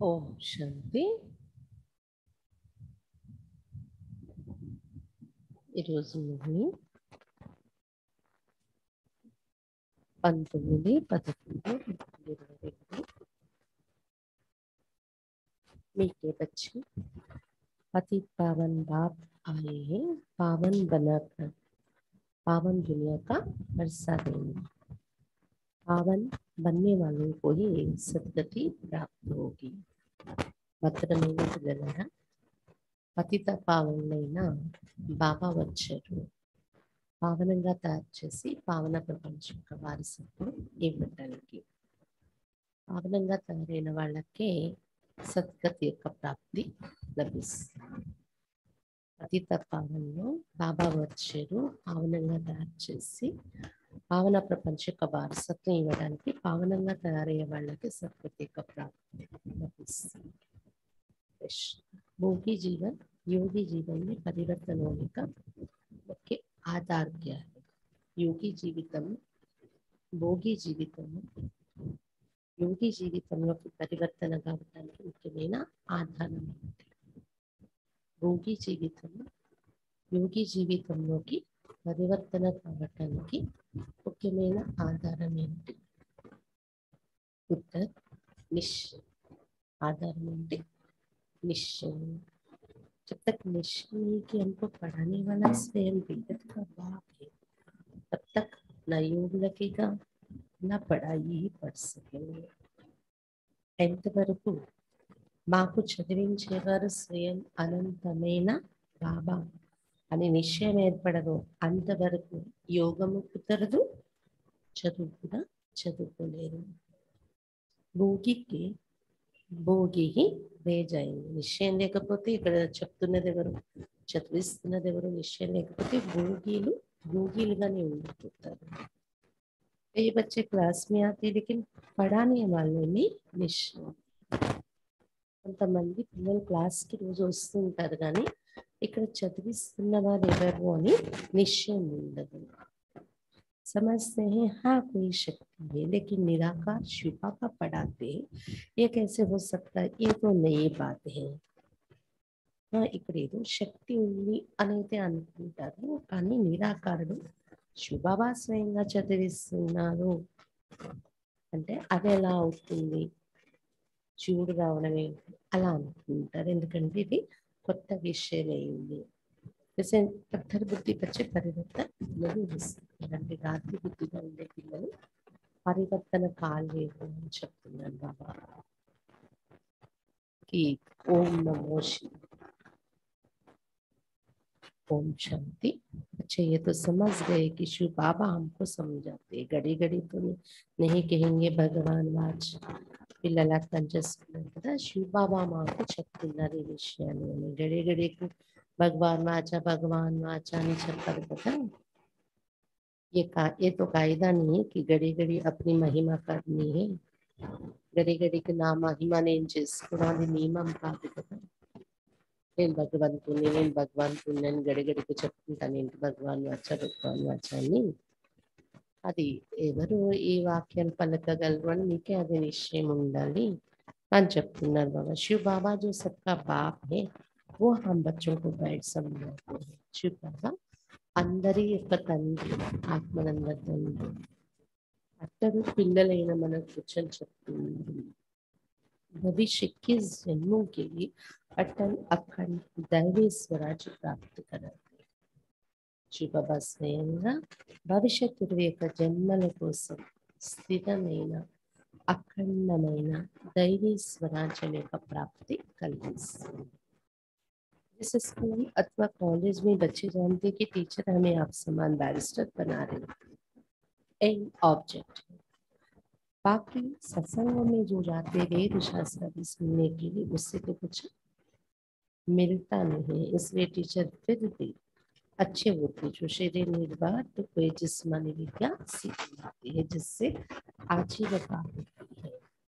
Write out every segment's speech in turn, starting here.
ఓం శాంతి ఈరోజు నుండి పంతొమ్మిది పదకొండు ఇరవై రెండు मीठे बच्चे पति पावन बाप आए हैं पावन बनाकर पावन दुनिया का वर्षा देंगे पावन बनने वालों को ही सदगति प्राप्त होगी భద్రమైన పిల్లలరా పతిత పావనైన బాబా వచ్చారు పావనంగా తయారు చేసి పావన ప్రపంచం యొక్క వారసత్వం ఇవ్వటానికి పావనంగా తయారైన వాళ్ళకే సద్గతి యొక్క ప్రాప్తి లభిస్తుంది పతిత పావనలో బాబా వచ్చారు పావనంగా తయారు చేసి పావన ప్రపంచ యొక్క వారసత్వం ఇవ్వడానికి పావనంగా తయారయ్యే వాళ్ళకి సద్గతి యొక్క ప్రాప్తి లభిస్తుంది भोगी जीवन योगी जीवन में परिवर्तन होने का मुख्य आधार क्या है योगी జీవితం భోగి జీవితం యోగి జీవితంలోకి పరివర్తన కావడానికి ముఖ్యమైన ఆధారం ఏమిటి భోగి జీవితం యోగి జీవితంలోకి పరివర్తన కావటానికి ముఖ్యమైన ఆధారం ఏంటి ఉత్తర్ నిశ్చయం ఆధారం ఏంటి निश्चय जब तक निश्चय नहीं कि हमको पढ़ाने वाला स्वयं वेदत का बाप है तब तक न योग लगेगा न पढ़ाई ही पढ़ सकेंगे ఎంతవరకు మాకు చదివించేవారు స్వయం అనంతమైన బాబా అని నిశ్చయం ఏర్పడదు అంతవరకు యోగము కుదరదు చదువు కూడా చదువుకోలేరు భోగికి భోగి వేజాయింది నిశ్చయం లేకపోతే ఇక్కడ చెప్తున్నది ఎవరు చదివిస్తున్నది ఎవరు నిశ్చయం లేకపోతే భోగిలు భోగిలుగానే ఉండిపోతారు ये बच्चे क्लास में आते लेकिन పడానే వాళ్ళని నిశ్చయం కొంతమంది పిల్లలు క్లాస్కి రోజు వస్తుంటారు కానీ ఇక్కడ చదివిస్తున్న వారు ఎవరు అని నిశ్చయం ఉండదు समझते हैं हाँ कोई शक्ति है लेकिन निराकार शिवा का पढ़ाते ये कैसे हो सकता है ये तो नई बात है ఇక్కడ ఏదో శక్తి ఉంది అనేది అనుకుంటారు కానీ నిరాకారుడు శుభాబా స్వయంగా చదివిస్తున్నారు అంటే అది ఎలా అవుతుంది శివుడు రావడం ఏంటి అలా అనుకుంటారు ఎందుకంటే ఇది కొత్త విషయం అయింది जैसे पत्थर बुद्धि बच्चे परिवर्तन नहीं हो सकते అంటే రాత్రి బుద్ధిగా ఉండే పిల్లలు పరివర్తన కాలేదు అని చెప్తున్నాను బాబా कि ओम नमो शिव ओम शांति अच्छा ये तो समझ गए कि शिव बाबा हमको समझाते घड़ी घड़ी तो नहीं कहेंगे भगवान वाच పిల్లలు అర్థం చేసుకున్నారు కదా శివ బాబా మాకు చెప్తున్నారు ఈ విషయాలు అని గడి గడికి भगवान वाचा भगवान वाचा नहीं చెప్పారు కదా ये का ये तो कायदा नहीं है कि घड़ी घड़ी अपनी महिमा करनी है घड़ी घड़ी की నా మహిమ నేను చేసుకోవడం అది నియమం కాదు కదా నేను భగవంతుని నేను భగవంతుని నేను గడిగడికి చెప్పుకుంటాను ఏంటి భగవాన్ వచ్చా భగవాన్ వచ్చా అని అది ఎవరు ఈ వాక్యాలు పలకగలరు అని మీకే అది నిశ్చయం ఉండాలి అని చెప్తున్నారు బాబా శివ బాబా जो सबका बाप है वो हम बच्चों को बैठ समझाते हैं शिव बाबा అందరి యొక్క తండ్రి ఆత్మనంద తండ్రి అతడు పిల్లలైన మన కూర్చొని చెప్తున్నారు भविष्य के जन्मों के लिए अटल अखंड दैवी स्वराज प्राप्त कराते శివ బాబా స్వయంగా భవిష్యత్ ఇరవై యొక్క జన్మల కోసం స్థిరమైన అఖండమైన దైవీ స్వరాజ్యం యొక్క ప్రాప్తి కలిగిస్తుంది जैसे स्कूल अथवा कॉलेज में बच्चे जानते हैं कि टीचर हमें आप समान बैरिस्टर बना रहे एंड ऑब्जेक्ट बाकी सत्संगों में जो जाते वेद शास्त्र भी सुनने के लिए उससे तो कुछ मिलता नहीं है इसलिए टीचर फिर भी अच्छे होते जो शरीर निर्वाह तो कोई जिस्मानी विद्या सीख जाती है जिससे आजीविका होती है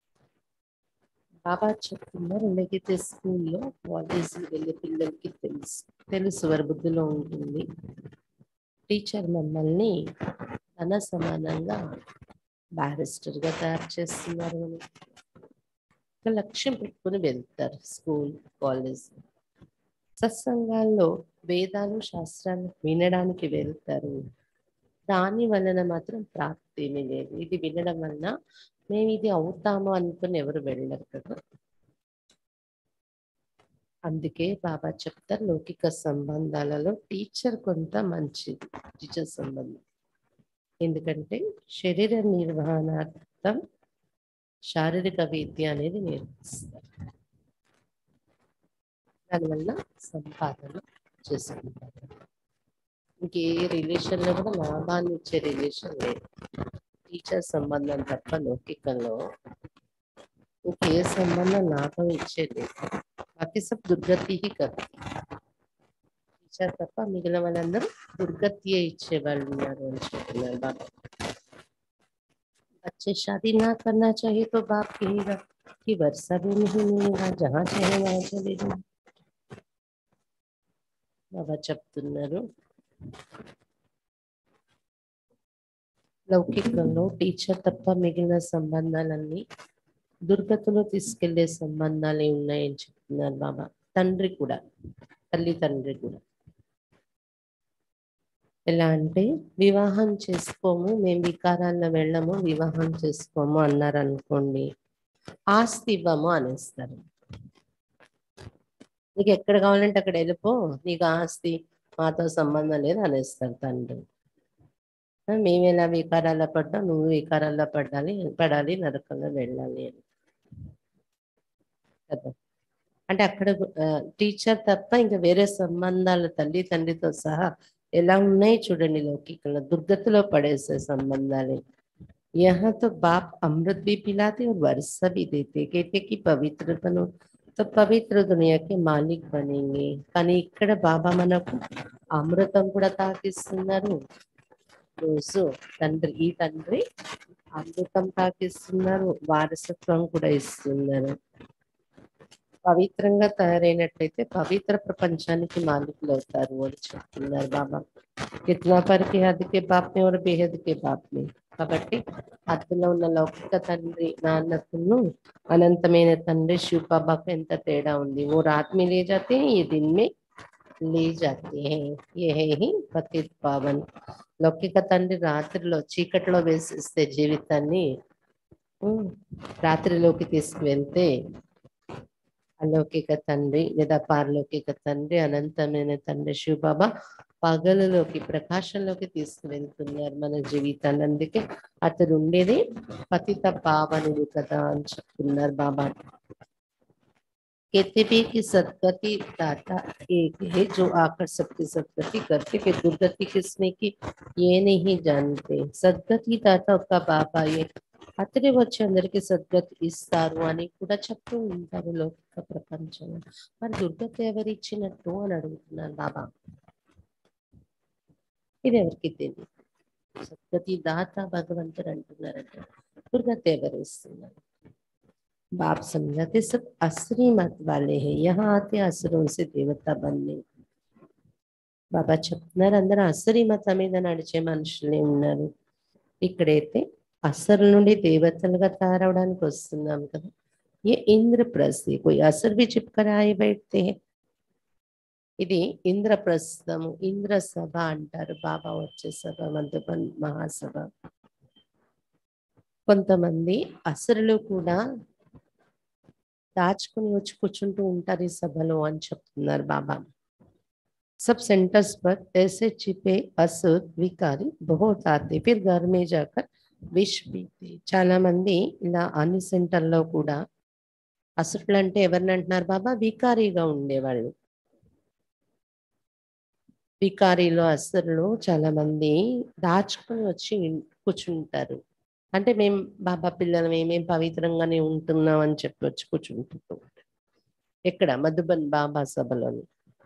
బాబా చెప్తున్నారు అలాగైతే స్కూల్లో కాలేజీ వెళ్ళే పిల్లలకి తెలుసు తెలుసు వారి బుద్ధిలో ఉంటుంది టీచర్ మమ్మల్ని తన సమానంగా బ్యారిస్టర్గా తయారు చేస్తున్నారు అని ఒక లక్ష్యం పెట్టుకుని వెళ్తారు స్కూల్ కాలేజ్ సత్సంగాల్లో వేదాలు శాస్త్రాలు వినడానికి వెళ్తారు దాని వలన మాత్రం ప్రాప్తి ఏమీ లేదు ఇది వినడం వలన మేము ఇది అవుతాము అనుకుని ఎవరు వెళ్ళరు కదా అందుకే బాబా చెప్తారు లౌకిక సంబంధాలలో టీచర్ కొంత మంచిది టీచర్ సంబంధం ఎందుకంటే శరీర నిర్వహణార్థం శారీరక విద్య అనేది నేర్పిస్తారు దానివల్ల సంపాదన చేసుకుంటారు ఇంకే రిలేషన్లో కూడా లాభాన్ని ఇచ్చే రిలేషన్ లేదు టీచర్ సంబంధం తప్ప లౌకికంలో ఇంకే సంబంధం లాభం ఇచ్చేది బాకీ సబ్ దుర్గతి హీ కర్తి టీచర్ తప్ప మిగిలిన వాళ్ళందరూ దుర్గతియే ఇచ్చే వాళ్ళు ఉన్నారు అని చెప్తున్నారు బాబా बच्चे शादी ना करना चाहिए तो बाप कहेगा कि वर्षा भी नहीं मिलेगा जहाँ चाहे वहाँ चले जाओ బాబా చెప్తున్నారు లౌకికంలో టీచర్ తప్ప మిగిలిన సంబంధాలన్నీ దుర్గతిలో తీసుకెళ్లే సంబంధాలే ఉన్నాయని చెప్తున్నారు బాబా తండ్రి కూడా తల్లి తండ్రి కూడా ఎలా అంటే వివాహం చేసుకోము మేము వికారాల్లో వెళ్ళము వివాహం చేసుకోము అన్నారు అనుకోండి ఆస్తి ఇవ్వము అనేస్తారు నీకు ఎక్కడ కావాలంటే అక్కడ వెళ్ళిపో నీకు ఆస్తి మాతో సంబంధం లేదు అనేస్తారు తండ్రి ఆ, మేము ఎలా వికారాల్లో పడ్డా నువ్వు వికారాల్లో పడాలి పడాలి నరకంలో వెళ్ళాలి అని కదా అంటే అక్కడ టీచర్ తప్ప ఇంకా వేరే సంబంధాలు తల్లి తండ్రితో సహా ఎలా ఉన్నాయి చూడండి లౌకికంలో దుర్గతిలో పడేసే సంబంధాలే यहाँ तो बाप अमृत भी पिलाते और वर्षा भी देते कहते कि पवित्र बनो तो పవిత్ర దునియాకి మాలిక్ బనేంగే కానీ ఇక్కడ బాబా మనకు అమృతం కూడా తాకిస్తున్నారు రోజు తండ్రి ఈ తండ్రి అమృతం తాకిస్తున్నారు వారసత్వం కూడా ఇస్తున్నారు పవిత్రంగా తయారైనట్లయితే పవిత్ర ప్రపంచానికి మాలికులు అవుతారు అని చెప్తున్నారు బాబా కిత్నా పరికి హద్దుకే బాప్ని ఎవరు బేహద్కే బాప్ని కాబట్టి హద్దులో ఉన్న లౌకిక తండ్రి నాన్నకును అనంతమైన తండ్రి శివ బాబాకు ఎంత తేడా ఉంది ఓ రాత్ में ले जाते हैं ये दिन में ले जाते हैं ये है ही పతిత్ పావన్ లౌకిక తండ్రి రాత్రిలో చీకట్లో వేసిస్తే జీవితాన్ని ఉమ్, రాత్రిలోకి తీసుకువెళ్తే అలౌకిక తండ్రి లేదా పారలౌకిక తండ్రి అనంతమైన తండ్రి శివబాబా పగలులోకి ప్రకాశంలోకి తీసుకువెళ్తున్నారు మన జీవితాన్ని అందుకే అతడు ఉండేది పతిత పావనుడు కదా అని చెప్తున్నారు బాబా कहते भी कि सदगति दाता एक है जो आकर सबकी सदगति करते कि दुर्गति किसने की ये नहीं जानते సద్గతి దాత ఒక బాబా అతడే వచ్చి అందరికి సద్గతి ఇస్తారు అని కూడా చెప్తూ ఉంటారు లౌకిక ప్రపంచంలో మరి దుర్గతి ఎవరు ఇచ్చినట్టు అని అడుగుతున్నారు బాబా ఇది ఎవరికి తెలియదు సద్గతి దాత భగవంతుడు అంటున్నారంట దుర్గతి ఎవరు ఇస్తున్నారు बाप समझाते सब असली मत वाले हैं यहाँ आते असुरों से देवता बनने బాబా చెప్తున్నారు అందరూ అసరి మత మీద నడిచే మనుషులే ఉన్నారు ఇక్కడైతే అసరు నుండి దేవతలుగా తయారవడానికి వస్తున్నాం కదా ఏ ఇంద్రప్రస్థి कोई असर भी चिपकर आए बैठते हैं ఇది ఇంద్రప్రస్థము ఇంద్ర సభ అంటారు బాబా వచ్చే సభ మధుబన్ మహాసభ కొంతమంది అసరులు కూడా దాచుకుని వచ్చి కూర్చుంటూ ఉంటారు ఈ సభలో అని చెప్తున్నారు బాబా सब सेंटर्स पर ऐसे छिपे असुर विकारी बहुत आते फिर घर में जाकर విష్ పీతే చాలా మంది ఇలా అన్ని సెంటర్లో కూడా అసలు అంటే ఎవరిని అంటున్నారు బాబా వికారీగా ఉండేవాళ్ళు వికారీలో అసలు చాలా మంది దాచుకొని వచ్చి కూర్చుంటారు అంటే మేము బాబా పిల్లలు మేమేం పవిత్రంగానే ఉంటున్నాం అని చెప్పి వచ్చి కూర్చుంటుంటూ ఉంటారు. ఎక్కడ మధుబన్ బాబా సభలోని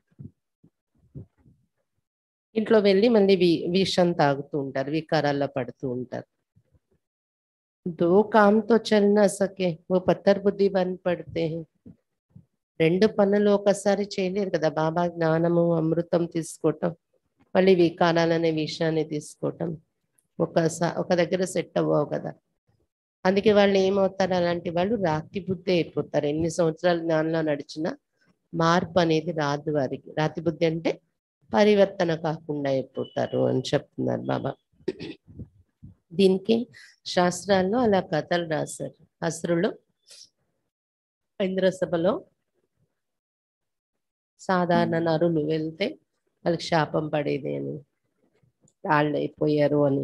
ఇంట్లో వెళ్ళి మళ్ళీ వి విషం తాగుతూ ఉంటారు వికారాల్లో పడుతూ ఉంటారు దో కామ్తో చల్ సకే ఓ పత్తర్ బుద్ధి బన్ పడితే రెండు పనులు ఒకసారి చేయలేరు కదా బాబా జ్ఞానము అమృతం తీసుకోవటం మళ్ళీ వికారాలనే విషయాన్ని తీసుకోవటం ఒకసారి ఒక దగ్గర సెట్ అవ్వవు కదా అందుకే వాళ్ళు ఏమవుతారు అలాంటి వాళ్ళు రాతి బుద్ధి అయిపోతారు ఎన్ని సంవత్సరాలు జ్ఞానంలో నడిచినా మార్పు అనేది రాదు వారికి రాతి బుద్ధి అంటే పరివర్తన కాకుండా అయిపోతారు అని చెప్తున్నారు బాబా దీనికి శాస్త్రాల్లో అలా కథలు రాశారు అసురులు ఇంద్రసభలో సాధారణ నరులు వెళ్తే వాళ్ళకి శాపం పడేది అని వాళ్ళు అయిపోయారు అని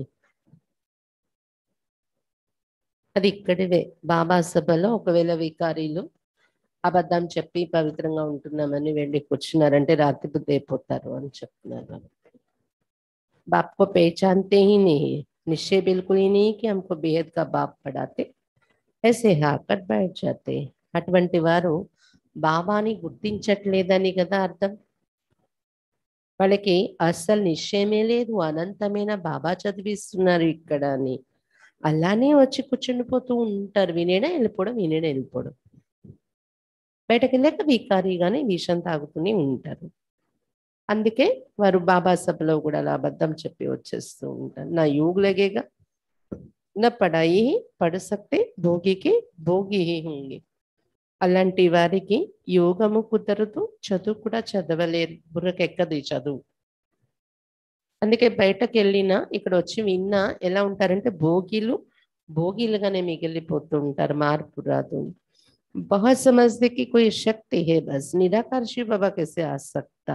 అది ఇక్కడివే బాబా సభలో ఒకవేళ వికారీలు అబద్ధం చెప్పి పవిత్రంగా ఉంటున్నామని వెళ్ళి కూర్చున్నారంటే రాత్రి బుద్ధి అయిపోతారు అని చెప్తున్నారు बाप को पहचानते ही नहीं है निश्चय बिल्कुल ही नहीं कि हमको बेहद का बाप पढ़ाते ऐसे हाकट बैठ जाते అటువంటి వారు బాబాని గుర్తించట్లేదని కదా అర్థం వాళ్ళకి అస్సలు నిశ్చయమే లేదు అనంతమైన బాబా చదివిస్తున్నారు ఇక్కడ అని అలానే వచ్చి కూర్చుండిపోతూ ఉంటారు వినేడా వెళ్ళిపోవడం వినేడా వెళ్ళిపోవడం బయటకు వెళ్ళాక వికారీగానే విషం తాగుతూనే ఉంటారు అందుకే వారు బాబా సభలో కూడా అలా అబద్ధం చెప్పి వచ్చేస్తూ ఉంటారు నా యోగ్ లగేగా నా పడాయి పడ సక్తే భోగికి భోగి హీ హోంగే అలాంటి వారికి యోగము కుదరదు చదువు కూడా చదవలేరు బుర్రకెక్కదు ఈ చదువు అందుకే బయటకు వెళ్ళినా ఇక్కడ వచ్చి విన్నా ఎలా ఉంటారంటే భోగిలు భోగిలుగానే మిగిలిపోతూ ఉంటారు మార్పు రాదు बहुत समझते कि कोई शक्ति है बस निराकार शिव बाबा कैसे आ सकता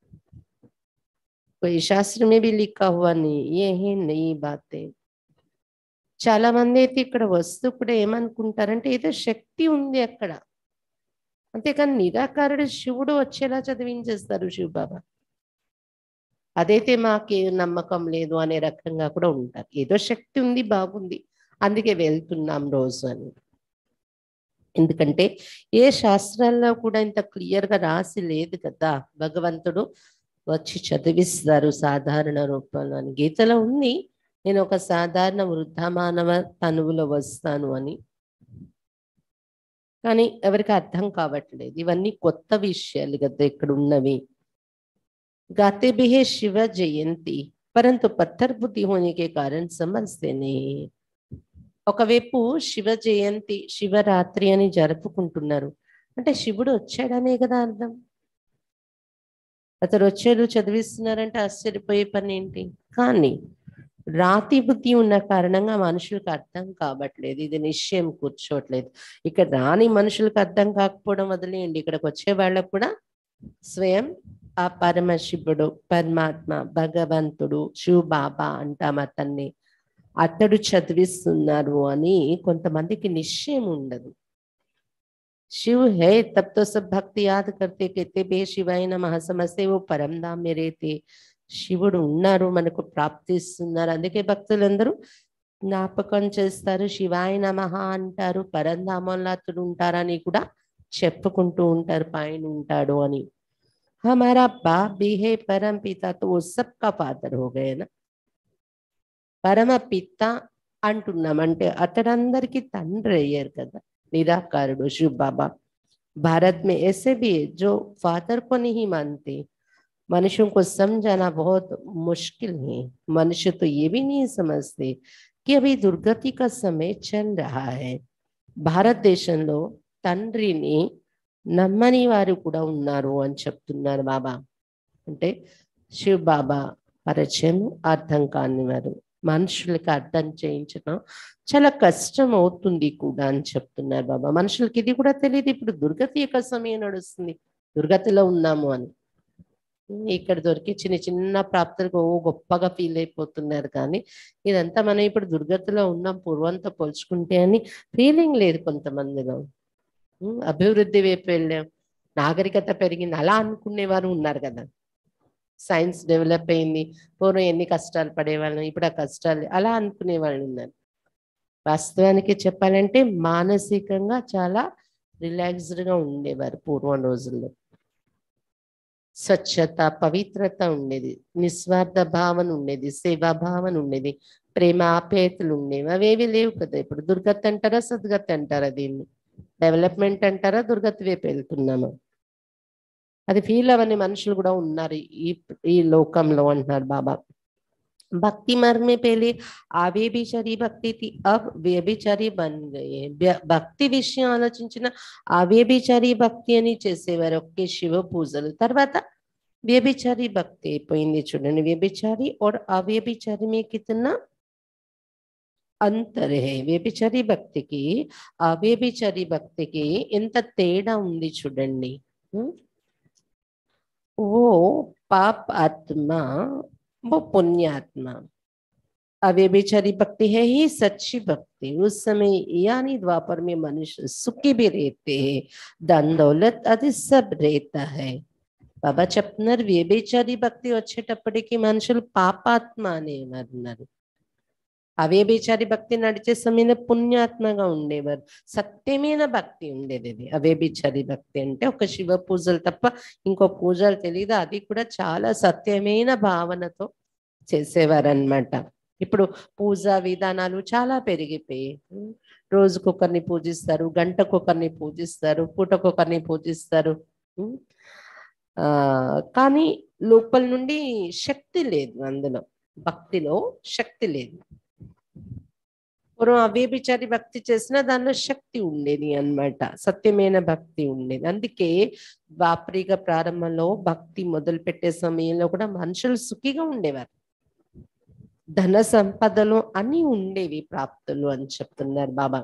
कोई शास्त्र में भी लिखा हुआ नहीं ये है नई बातें చాలా మంది అయితే ఇక్కడ వస్తూ కూడా ఏమనుకుంటారంటే ఏదో శక్తి ఉంది అక్కడ అంతేకాని నిరాకారుడు శివుడు వచ్చేలా చదివించేస్తారు శివబాబా అదైతే మాకే నమ్మకం లేదు అనే రకంగా కూడా ఉంటారు ఏదో శక్తి ఉంది బాగుంది అందుకే వెళ్తున్నాం రోజు అని ఎందుకంటే ఏ శాస్త్రాల్లో కూడా ఇంత క్లియర్ గా రాసి లేదు కదా భగవంతుడు వచ్చి చదివిస్తారు సాధారణ రూపంలో అని గీతలో ఉంది నేను ఒక సాధారణ వృద్ధమానవ తనువులో వస్తాను అని కానీ ఎవరికి అర్థం కావట్లేదు ఇవన్నీ కొత్త విషయాలు కదా ఇక్కడ ఉన్నవి गाते भी है शिव जयंती परंतु पत्थर बुद्धि होने के कारण समझते नहीं ఒకవైపు శివ జయంతి శివరాత్రి అని జరుపుకుంటున్నారు అంటే శివుడు వచ్చాడనే కదా అర్థం అతను వచ్చాడు చదివిస్తున్నారంటే ఆశ్చర్యపోయే పని ఏంటి కానీ రాతి బుద్ధి ఉన్న కారణంగా మనుషులకు అర్థం కావట్లేదు ఇది నిశ్చయం కూర్చోవట్లేదు ఇక్కడ రాని మనుషులకు అర్థం కాకపోవడం వదిలేయండి ఇక్కడికి వచ్చే వాళ్ళకు కూడా స్వయం ఆ పరమశివుడు పరమాత్మ భగవంతుడు శివ బాబా అంటాం అతన్ని అతడు చదివిస్తున్నారు అని కొంతమందికి నిశ్చయం ఉండదు शिव है तब तो सब भक्त याद करते कहते बे शिवाय नमः समझते वो परम धाम में रहते శివుడు ఉన్నారు మనకు ప్రాప్తిస్తున్నారు అందుకే భక్తులందరూ జ్ఞాపకం చేస్తారు శివాయ నమః అంటారు పరంధామంలో అతడు ఉంటారని కూడా చెప్పుకుంటూ ఉంటారు పైన ఉంటాడు అని हमारा बाप भी है परम पिता तो वो सबका फादर हो गए ना పరమ పిత అంటున్నాం అంటే అతడందరికీ తండ్రి అయ్యారు కదా निराकारुడు शिव बाबा भारत में ऐसे भी है जो फादर को नहीं मानते मनुष्यों को समझाना बहुत मुश्किल है मनुष्य तो ये भी नहीं समझते कि अभी दुर्गति का समय चल रहा है భారతదేశంలో తండ్రిని నమ్మని వారు కూడా ఉన్నారు అని చెప్తున్నారు బాబా అంటే శివ్ బాబా పరిచయం అర్థం కాని వారు మనుషులకి అర్థం చేయించడం చాలా కష్టం అవుతుంది కూడా అని చెప్తున్నారు బాబా మనుషులకి ఇది కూడా తెలియదు ఇప్పుడు దుర్గతి యొక్క సమయం నడుస్తుంది దుర్గతిలో ఉన్నాము అని ఇక్కడ దొరికి చిన్న చిన్న ప్రాప్తులకు ఓ గొప్పగా ఫీల్ అయిపోతున్నారు కానీ ఇదంతా మనం ఇప్పుడు దుర్గతిలో ఉన్నాం పూర్వంతో పోల్చుకుంటే అని ఫీలింగ్ లేదు కొంతమందిలో ఉమ్, అభివృద్ధి వైపు వెళ్ళాం నాగరికత పెరిగింది అలా అనుకునేవారు ఉన్నారు కదా సైన్స్ డెవలప్ అయింది పూర్వం ఎన్ని కష్టాలు పడేవాళ్ళం ఇప్పుడు ఆ కష్టాలు అలా అనుకునే వాళ్ళు ఉన్నారు వాస్తవానికి చెప్పాలంటే మానసికంగా చాలా రిలాక్స్డ్ గా ఉండేవారు పూర్వం రోజుల్లో స్వచ్ఛత పవిత్రత ఉండేది నిస్వార్థ భావన ఉండేది సేవా భావన ఉండేది ప్రేమ ఆప్యాయతలు ఉండేవి అవేవి లేవు కదా ఇప్పుడు దుర్గతి అంటారా సద్గతి అంటారా దీన్ని డెవలప్మెంట్ అంటారా దుర్గతి వైపు వెళ్తున్నామా అది ఫీల్ అవని మనుషులు కూడా ఉన్నారు ఈ ఈ లోకంలో అంటున్నారు బాబా भक्ति मार्ग में पहले అవ్యభిచారి భక్తి थी अब వ్యభిచారి బన్ గయే వ్య- భక్తి విషయం ఆలోచించిన అవ్యభిచారి భక్తి అని చేసేవారు ఒకే శివ పూజలు తర్వాత వ్యభిచారి భక్తి అయిపోయింది చూడండి వ్యభిచారి और అవ్యభిచారి में कितना అంతర్ హే వ్యభిచారి భక్తికి అవ్యభిచారి భక్తికి ఎంత తేడా ఉంది చూడండి ఉం? वो पाप आत्मा वो पुण्यात्मा अव्यभिचारी भक्ति है ही सच्ची भक्ति उस समय यानी द्वापर में मनुष्य सुखी भी रहते हैं धन दौलत आदि सब रहता है బాబా చెప్తున్నారు వ్యభిచారి భక్తి వచ్చేటప్పటికి మనుషులు పాపాత్మ అనేవారు అవ్యభిచారి భక్తి నడిచే సమయంలో పుణ్యాత్మగా ఉండేవారు సత్యమైన భక్తి ఉండేది ఇది అవ్యభిచారి భక్తి అంటే ఒక శివ పూజలు తప్ప ఇంకో పూజలు తెలియదు అది కూడా చాలా సత్యమైన భావనతో చేసేవారనమాట ఇప్పుడు పూజా విధానాలు చాలా పెరిగిపోయాయి ఉం. రోజుకొకరిని పూజిస్తారు గంటకొకరిని పూజిస్తారు పూటకొకరిని పూజిస్తారు ఉం. ఆ కానీ లోపల నుండి శక్తి లేదు అందులో భక్తిలో శక్తి లేదు పూర్వం అవ్యభిచారి భక్తి చేసినా దానిలో శక్తి ఉండేది అన్నమాట సత్యమైన భక్తి ఉండేది అందుకే ద్వాపరిక ప్రారంభంలో భక్తి మొదలు పెట్టే సమయంలో కూడా మనుషులు సుఖిగా ఉండేవారు ధన సంపదలు అన్ని ఉండేవి ప్రాప్తులు అని చెప్తున్నారు బాబా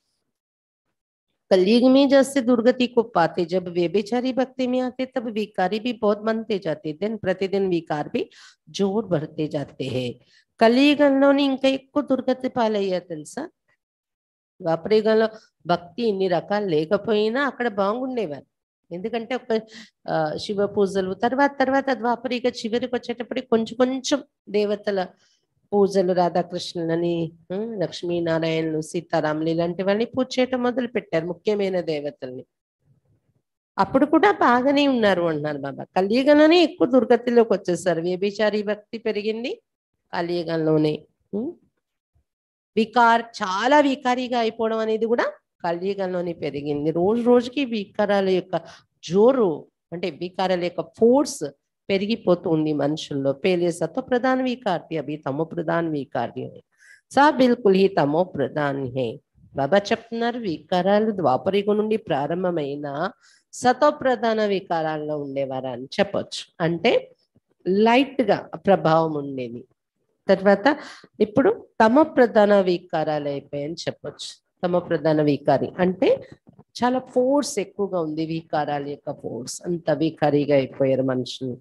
कलयुग में जैसे दुर्गति को पाते जब व्यभिचारी भक्ति में आते तब विकारी भी बहुत बनते जाते दिन प्रतिदिन विकार भी जोर बढ़ते जाते हैं కలియుగంలోని ఇంకా ఎక్కువ దుర్గతి పాలయ్యా తెలుసా ద్వాపరయుగంలో భక్తి ఇన్ని రకాలు లేకపోయినా అక్కడ బాగుండేవారు ఎందుకంటే ఒక ఆ, శివ పూజలు తర్వాత తర్వాత ద్వాపరిక చివరికి వచ్చేటప్పటికి కొంచెం కొంచెం దేవతల పూజలు రాధాకృష్ణులని ఉం, లక్ష్మీనారాయణలు సీతారాములు ఇలాంటి వాళ్ళని పూజ చేయటం మొదలు పెట్టారు ముఖ్యమైన దేవతల్ని అప్పుడు కూడా బాగానే ఉన్నారు అంటున్నారు బాబా కలియుగంలోనే ఎక్కువ దుర్గతిలోకి వచ్చేసారు వ్యభిచారి భక్తి పెరిగింది కలియుగంలోనే ఉం? వికార్ చాలా వికారిగా అయిపోవడం అనేది కూడా కలియుగంలోనే పెరిగింది రోజు రోజుకి వికారాల యొక్క జోరు అంటే వికారాల యొక్క ఫోర్స్ పెరిగిపోతుంది మనుషుల్లో పేలే సత్వ ప్రధాన వికార్తి అవి తమో ప్రధాన వికార్తి సా బిల్కుల్ హీ తమో ప్రధాన్ హే బాబా చెప్తున్నారు వికారాలు ద్వాపరిక నుండి ప్రారంభమైన సతో ప్రధాన వికారాల్లో ఉండేవారు అని చెప్పొచ్చు అంటే లైట్ గా ప్రభావం ఉండేది తర్వాత ఇప్పుడు తమ ప్రధాన వికారాలు అయిపోయాయని చెప్పొచ్చు తమ ప్రధాన వికారి అంటే చాలా ఫోర్స్ ఎక్కువగా ఉంది వికారాల యొక్క ఫోర్స్ అంత వికారిగా అయిపోయారు మనుషులు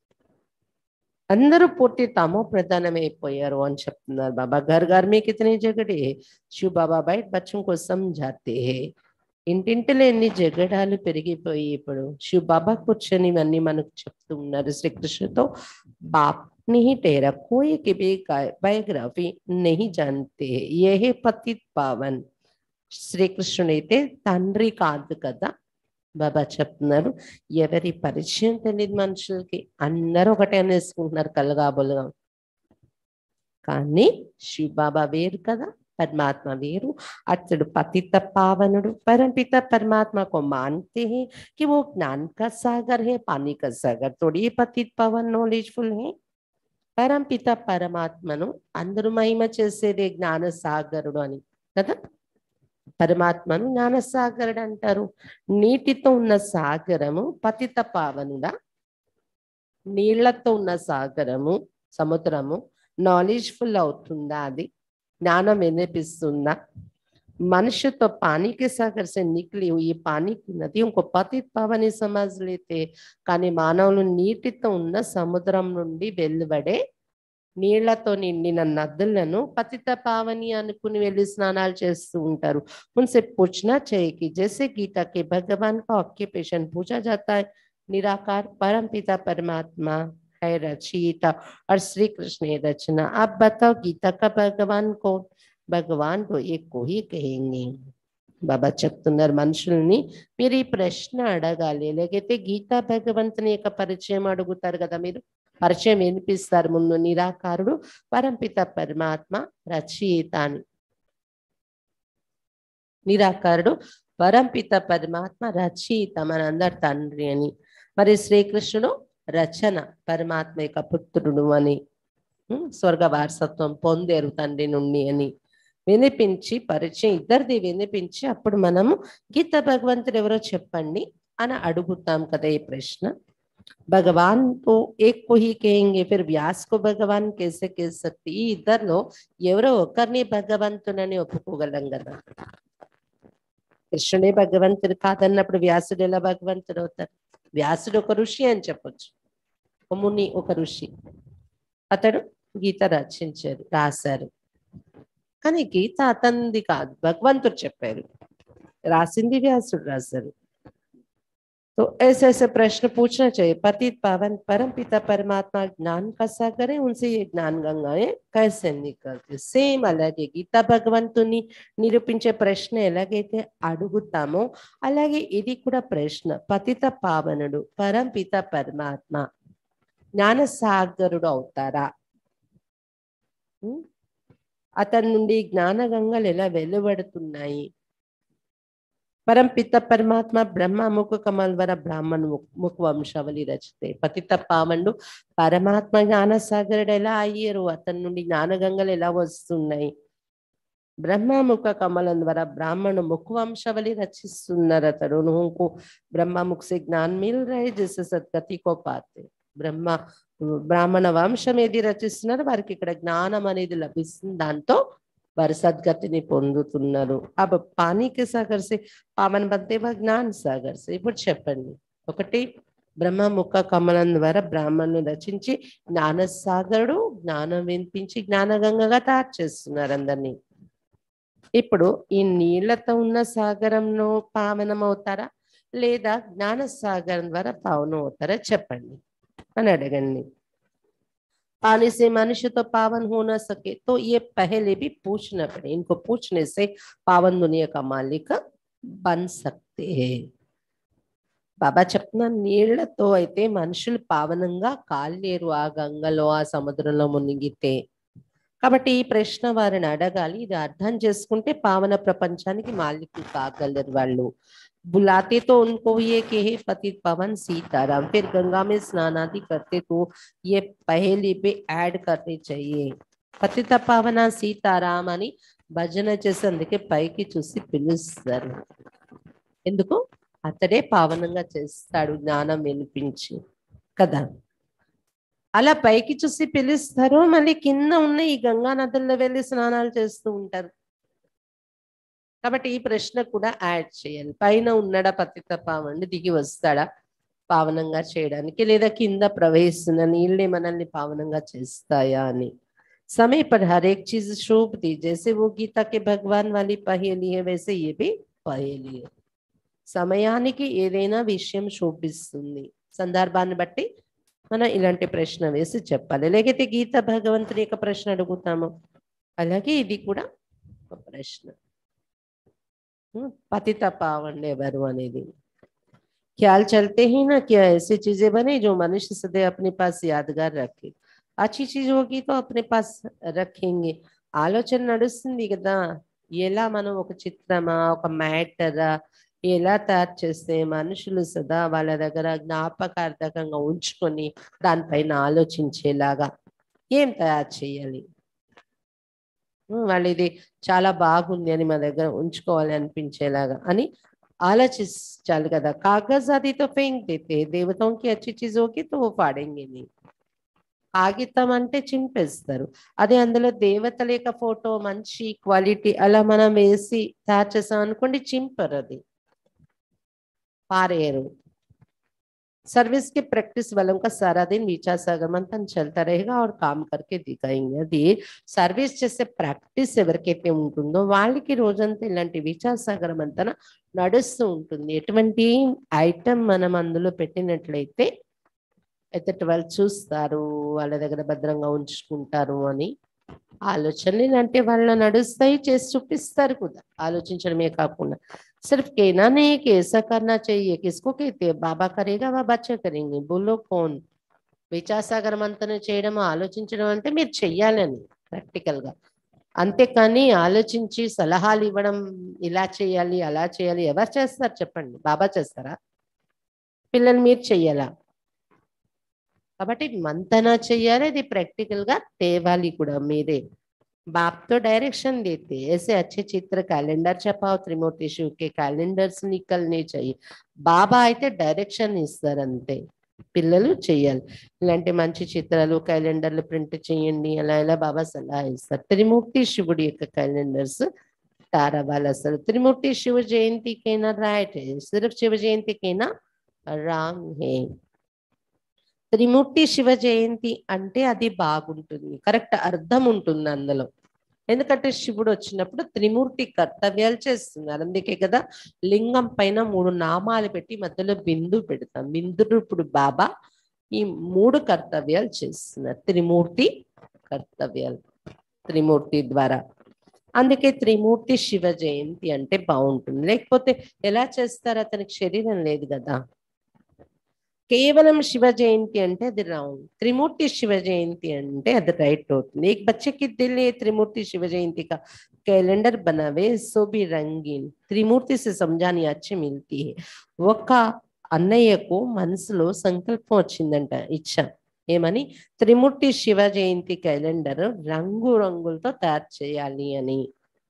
అందరూ పూర్తి తమో ప్రధానమైపోయారు అని చెప్తున్నారు బాబా घर घर में कितने झगड़े हैं शिव बाबा बैठ बच्चों को समझाते हैं ఇంటింటిలో ఎన్ని జగడాలు పెరిగిపోయి ఇప్పుడు శివ బాబా కూర్చొని ఇవన్నీ మనకు చెప్తూ ఉన్నారు శ్రీకృష్ణతో బాప్ नहीं ठहरा कोई की भी बायोग्राफी नहीं जानते हैं ये है पतित पावन శ్రీకృష్ణుడైతే తండ్రి కాదు కదా బాబా చెప్తున్నారు ఎవరి పరిచయం తెలియదు మనుషులకి అందరూ ఒకటే అనేసుకుంటున్నారు కలగాబులుగా కానీ శివ బాబా వేరు కదా పరమాత్మ వేరు అతడు పతిత పావనుడు परमपिता परमात्मा को मानते हैं कि वो ज्ञान का सागर है पानी का सागर थोड़ी पतित पावन नॉलेजफुल है పరంపిత పరమాత్మను అందరూ మహిమ చేసేదే జ్ఞాన సాగరుడు అని కదా పరమాత్మను జ్ఞాన సాగరుడు అంటారు నీటితో ఉన్న సాగరము పతిత పావనుడా నీళ్లతో ఉన్న సాగరము సముద్రము నాలెడ్జ్ఫుల్ అవుతుందా అది జ్ఞానం వినిపిస్తుందా मनुष्य तो पानी के सागर से निकली हुई पानी की नदियों को పతిత్ పావని समझ लेते కానీ మానవులు నీటితో ఉన్న సముద్రం నుండి వెలువడే నీళ్లతో నిండిన నదులను పతిత పావని అనుకుని వెళ్ళి స్నానాలు చేస్తూ ఉంటారు उनसे पूछना चाहिए कि जैसे गीता के भगवान का ऑक्यूपेशन पूछा जाता है निराकार परम पिता परमात्मा है रचयिता और श्री कृष्ण है रचना आप बताओ गीता का भगवान को భగవాన్ को एक को ही कहेंगे బాబా చెప్తున్నారు మనుషుల్ని మీరు ఈ ప్రశ్న అడగాలి లేకపోతే గీతా భగవంతుని యొక్క పరిచయం అడుగుతారు కదా మీరు పరిచయం వినిపిస్తారు ముందు నిరాకారుడు పరంపిత పరమాత్మ రచయిత అని నిరాకారుడు పరంపిత పరమాత్మ రచయిత మనందరి తండ్రి అని మరి శ్రీకృష్ణుడు రచన పరమాత్మ యొక్క పుత్రుడు అని ఉమ్, స్వర్గ వారసత్వం పొందేరు తండ్రి నుండి అని వినిపించి పరిచయం ఇద్దరిది వినిపించి అప్పుడు మనము గీత భగవంతుడు ఎవరో చెప్పండి అని అడుగుతాం కదా ఈ ప్రశ్న భగవాన్ తో ఏక్ को ही कहेंगे फिर व्यास को भगवान कैसे कह सकते ఈ ఇద్దరిలో ఎవరో ఒకరిని భగవంతునని ఒప్పుకోగలం కదా కృష్ణుడే భగవంతుడు కాదన్నప్పుడు వ్యాసుడు ఎలా భగవంతుడు అవుతారు వ్యాసుడు ఒక ఋషి అని చెప్పొచ్చు ఒక ముని ఒక ఋషి అతడు గీత రచించారు రాశారు కానీ గీత అతనిది కాదు భగవంతుడు చెప్పారు రాసింది వ్యాసుడు రాశారు तो ऐसे ऐसे प्रश्न पूछना चाहिए पतित पावन परम पिता परमात्मा ज्ञान का सागर है उनसे ये ज्ञान गंगाएं कैसे निकलती సేమ్ అలాగే గీతా భగవంతుని నిరూపించే ప్రశ్న ఎలాగైతే అడుగుతామో అలాగే ఇది కూడా ప్రశ్న పతిత పావనుడు పరం పిత పరమాత్మ జ్ఞాన సాగరుడు అవుతారా ఉం? అతని నుండి జ్ఞాన గంగలు ఎలా వెలువడుతున్నాయి పరం పిత పరమాత్మ బ్రహ్మ ముఖ కమల్ వర బ్రాహ్మణ్ ముఖ ముఖ వంశావళి రచితే పతిత పావండు పరమాత్మ జ్ఞాన సాగరుడు ఎలా అయ్యారు అతని నుండి జ్ఞాన గంగలు ఎలా వస్తున్నాయి బ్రహ్మ ముఖ కమలం ద్వారా బ్రాహ్మణ ముఖ వంశావళి రచిస్తున్నారు అతడు నువ్వు బ్రహ్మ ముఖ సే జ్ఞాన్ మిల్ రహే జిస్ సద్గతి కో పాతే బ్రహ్మ బ్రాహ్మణ వంశం ఏది రచిస్తున్నారు వారికి ఇక్కడ జ్ఞానం అనేది లభిస్తుంది దాంతో వారు సద్గతిని పొందుతున్నారు అబ్ పానీకి సాగర్ సే పావన్ బంతే వా జ్ఞాన్ సాగర్ సే ఇప్పుడు చెప్పండి ఒకటి బ్రహ్మ ముఖ కమలం ద్వారా బ్రాహ్మణుని రచించి జ్ఞాన సాగరుడు జ్ఞానం వినిపించి జ్ఞానగంగగా తయారు చేస్తున్నారు అందరినీ ఇప్పుడు ఈ నీళ్లతో ఉన్న సాగరంలో పావనం అవుతారా లేదా జ్ఞాన సాగరం ద్వారా పావనం అవుతారా చెప్పండి అని అడగండి पानी से मनुष्य तो पावन हो न सके तो ये पहले भी पूछना पड़े इनको पूछने से पावन दुनिया का मालिक बन सकते हैं బాబా చెప్తున్న నీళ్లతో అయితే మనుషులు పావనంగా కాలేరు ఆ గంగలో ఆ సముద్రంలో మునిగితే కాబట్టి ఈ ప్రశ్న వారిని అడగాలి ఇది అర్థం చేసుకుంటే పావన ప్రపంచానికి మాలికులు కాగలరు వాళ్ళు बुलाते तो उनको ये कि हे पतित पवन सीताराम फिर गंगा में स्नान आदि करते तो ये पहले पे ऐड करनी चाहिए పతిత పావన సీతారాం అని భజన చేసి అందుకే పైకి చూసి పిలుస్తారు ఎందుకు అతడే పావనంగా చేస్తాడు జ్ఞానం వినిపించి కదా అలా పైకి చూసి పిలుస్తారు మళ్ళీ కింద ఉన్న ఈ గంగా నదుల్లో వెళ్ళి స్నానాలు చేస్తూ ఉంటారు కాబట్టి ఈ ప్రశ్న కూడా యాడ్ చేయాలి పైన ఉన్నాడా పతిత పావండి దిగి వస్తాడా పావనంగా చేయడానికి లేదా కింద ప్రవహిస్తున్న నీళ్ళే మనల్ని పావనంగా చేస్తాయా అని समय पर हर एक चीज शोभ थी जैसे वो गीता के भगवान वाली पहेली है वैसे ये भी పహేలి है సమయానికి ఏదైనా విషయం శోభిస్తుంది సందర్భాన్ని బట్టి మనం ఇలాంటి ప్రశ్న వేసి చెప్పాలి లేకపోతే గీత భగవంతుని యొక్క ప్రశ్న అడుగుతాము అలాగే ఇది కూడా ఒక ప్రశ్న हम्म, पतित पावन ఎవరు అనేది ख्याल चलते ही ना क्या ऐसी चीजें बने जो मनुष्य सदैव अपने पास यादगार रखे अच्छी चीज होगी तो अपने पास रखेंगे ఆలోచన నడుస్తుంది కదా ఎలా మనం ఒక చిత్రమా ఒక మ్యాటరా ఎలా తయారు చేస్తే మనుషులు సదా వాళ్ళ దగ్గర జ్ఞాపకార్థకంగా ఉంచుకొని దానిపైన ఆలోచించేలాగా ఏం తయారు చేయాలి ఉమ్, వాళ్ళు ఇది చాలా బాగుంది అని మా దగ్గర ఉంచుకోవాలి అనిపించేలాగా అని ఆలోచించాలి కదా కాగజ్ అది తో ఫెంక్ దేతే దేవతం కి అచ్చి చీజ్ ఓకే తో పాడేంगे नहीं కాగితం అంటే చింపేస్తారు అదే అందులో దేవతల యొక్క ఫోటో మంచి క్వాలిటీ అలా మనం వేసి తయారు చేసాం అనుకోండి చింపరు అది పారేయరు सर्विस की प्रैक्टिस वालों का सारा दिन विचार सागर मंथन चलता रहेगा और काम करके दिखाएंगे అది సర్వీస్ చేసే ప్రాక్టీస్ ఎవరికైతే ఉంటుందో వాళ్ళకి రోజంతా ఇలాంటి విచార సాగరం అంతా నడుస్తూ ఉంటుంది ఎటువంటి ఐటమ్ మనం అందులో పెట్టినట్లయితే ఎదుటి వాళ్ళు చూస్తారు వాళ్ళ దగ్గర భద్రంగా ఉంచుకుంటారు అని ఆలోచనలు అంటే వాళ్ళు నడుస్తాయి చేసి చూపిస్తారు కూడా ఆలోచించడమే కాకుండా सिर्फ कहना नहीं कि ऐसा करना चाहिए किसको कहते हैं बाबा करेगा वह बच्चे करेंगे बोलो कौन విచార సాగర మంతనం చేయడం ఆలోచించడం అంటే మీరు చెయ్యాలని ప్రాక్టికల్ గా అంతేకాని ఆలోచించి సలహాలు ఇవ్వడం ఇలా చేయాలి అలా చేయాలి ఎవరు చేస్తారు చెప్పండి బాబా చేస్తారా పిల్లలు మీరు చెయ్యాలా కాబట్టి మంతన చెయ్యాలి అది ప్రాక్టికల్ గా తేవాలి కూడా మీరే बाप तो डायरेक्शन देते हैं ऐसे अच्छे चित्र कैलेंडर छपाओ त्रिमूर्ति शिव के कैलेंडर्स निकलने चाहिए బాబా అయితే డైరెక్షన్ ఇస్తారు అంతే పిల్లలు చెయ్యాలి ఇలాంటి మంచి చిత్రాలు క్యాలెండర్లు ప్రింట్ చేయండి అలా ఇలా బాబా సలహా ఇస్తారు త్రిమూర్తి శివుడి యొక్క క్యాలెండర్స్ తారవాళ్ళు అసలు త్రిమూర్తి శివ జయంతికైనా రైట్ సిర్ఫ్ శివ జయంతికైనా రాంగ్ హే త్రిమూర్తి శివ జయంతి అంటే అది బాగుంటుంది కరెక్ట్ అర్థం ఉంటుంది అందులో ఎందుకంటే శివుడు వచ్చినప్పుడు త్రిమూర్తి కర్తవ్యాలు చేస్తున్నారు అందుకే కదా లింగం పైన మూడు నామాలు పెట్టి మధ్యలో బిందు పెడతాం బిందు ఇప్పుడు బాబా ఈ మూడు కర్తవ్యాలు చేస్తున్నారు త్రిమూర్తి కర్తవ్యాలు త్రిమూర్తి ద్వారా అందుకే త్రిమూర్తి శివ జయంతి అంటే బాగుంటుంది లేకపోతే ఎలా చేస్తారు అతనికి శరీరం లేదు కదా కేవలం శివ జయంతి అంటే అది రాంగ్ त्रिमूर्ति शिव जयंती అంటే అది రైట్ అవుతుంది एक बच्चे के दिल में त्रिमूर्ति शिव जयंती का कैलेंडर बनावे सो भी रंगीन त्रिमूर्ति से समझानी अच्छी मिलती है ఒక అన్నయ్యకు మనసులో సంకల్పం వచ్చిందంట ఇచ్చ ఏమని త్రిమూర్తి శివ జయంతి క్యాలెండర్ రంగు రంగులతో తయారు చేయాలి అని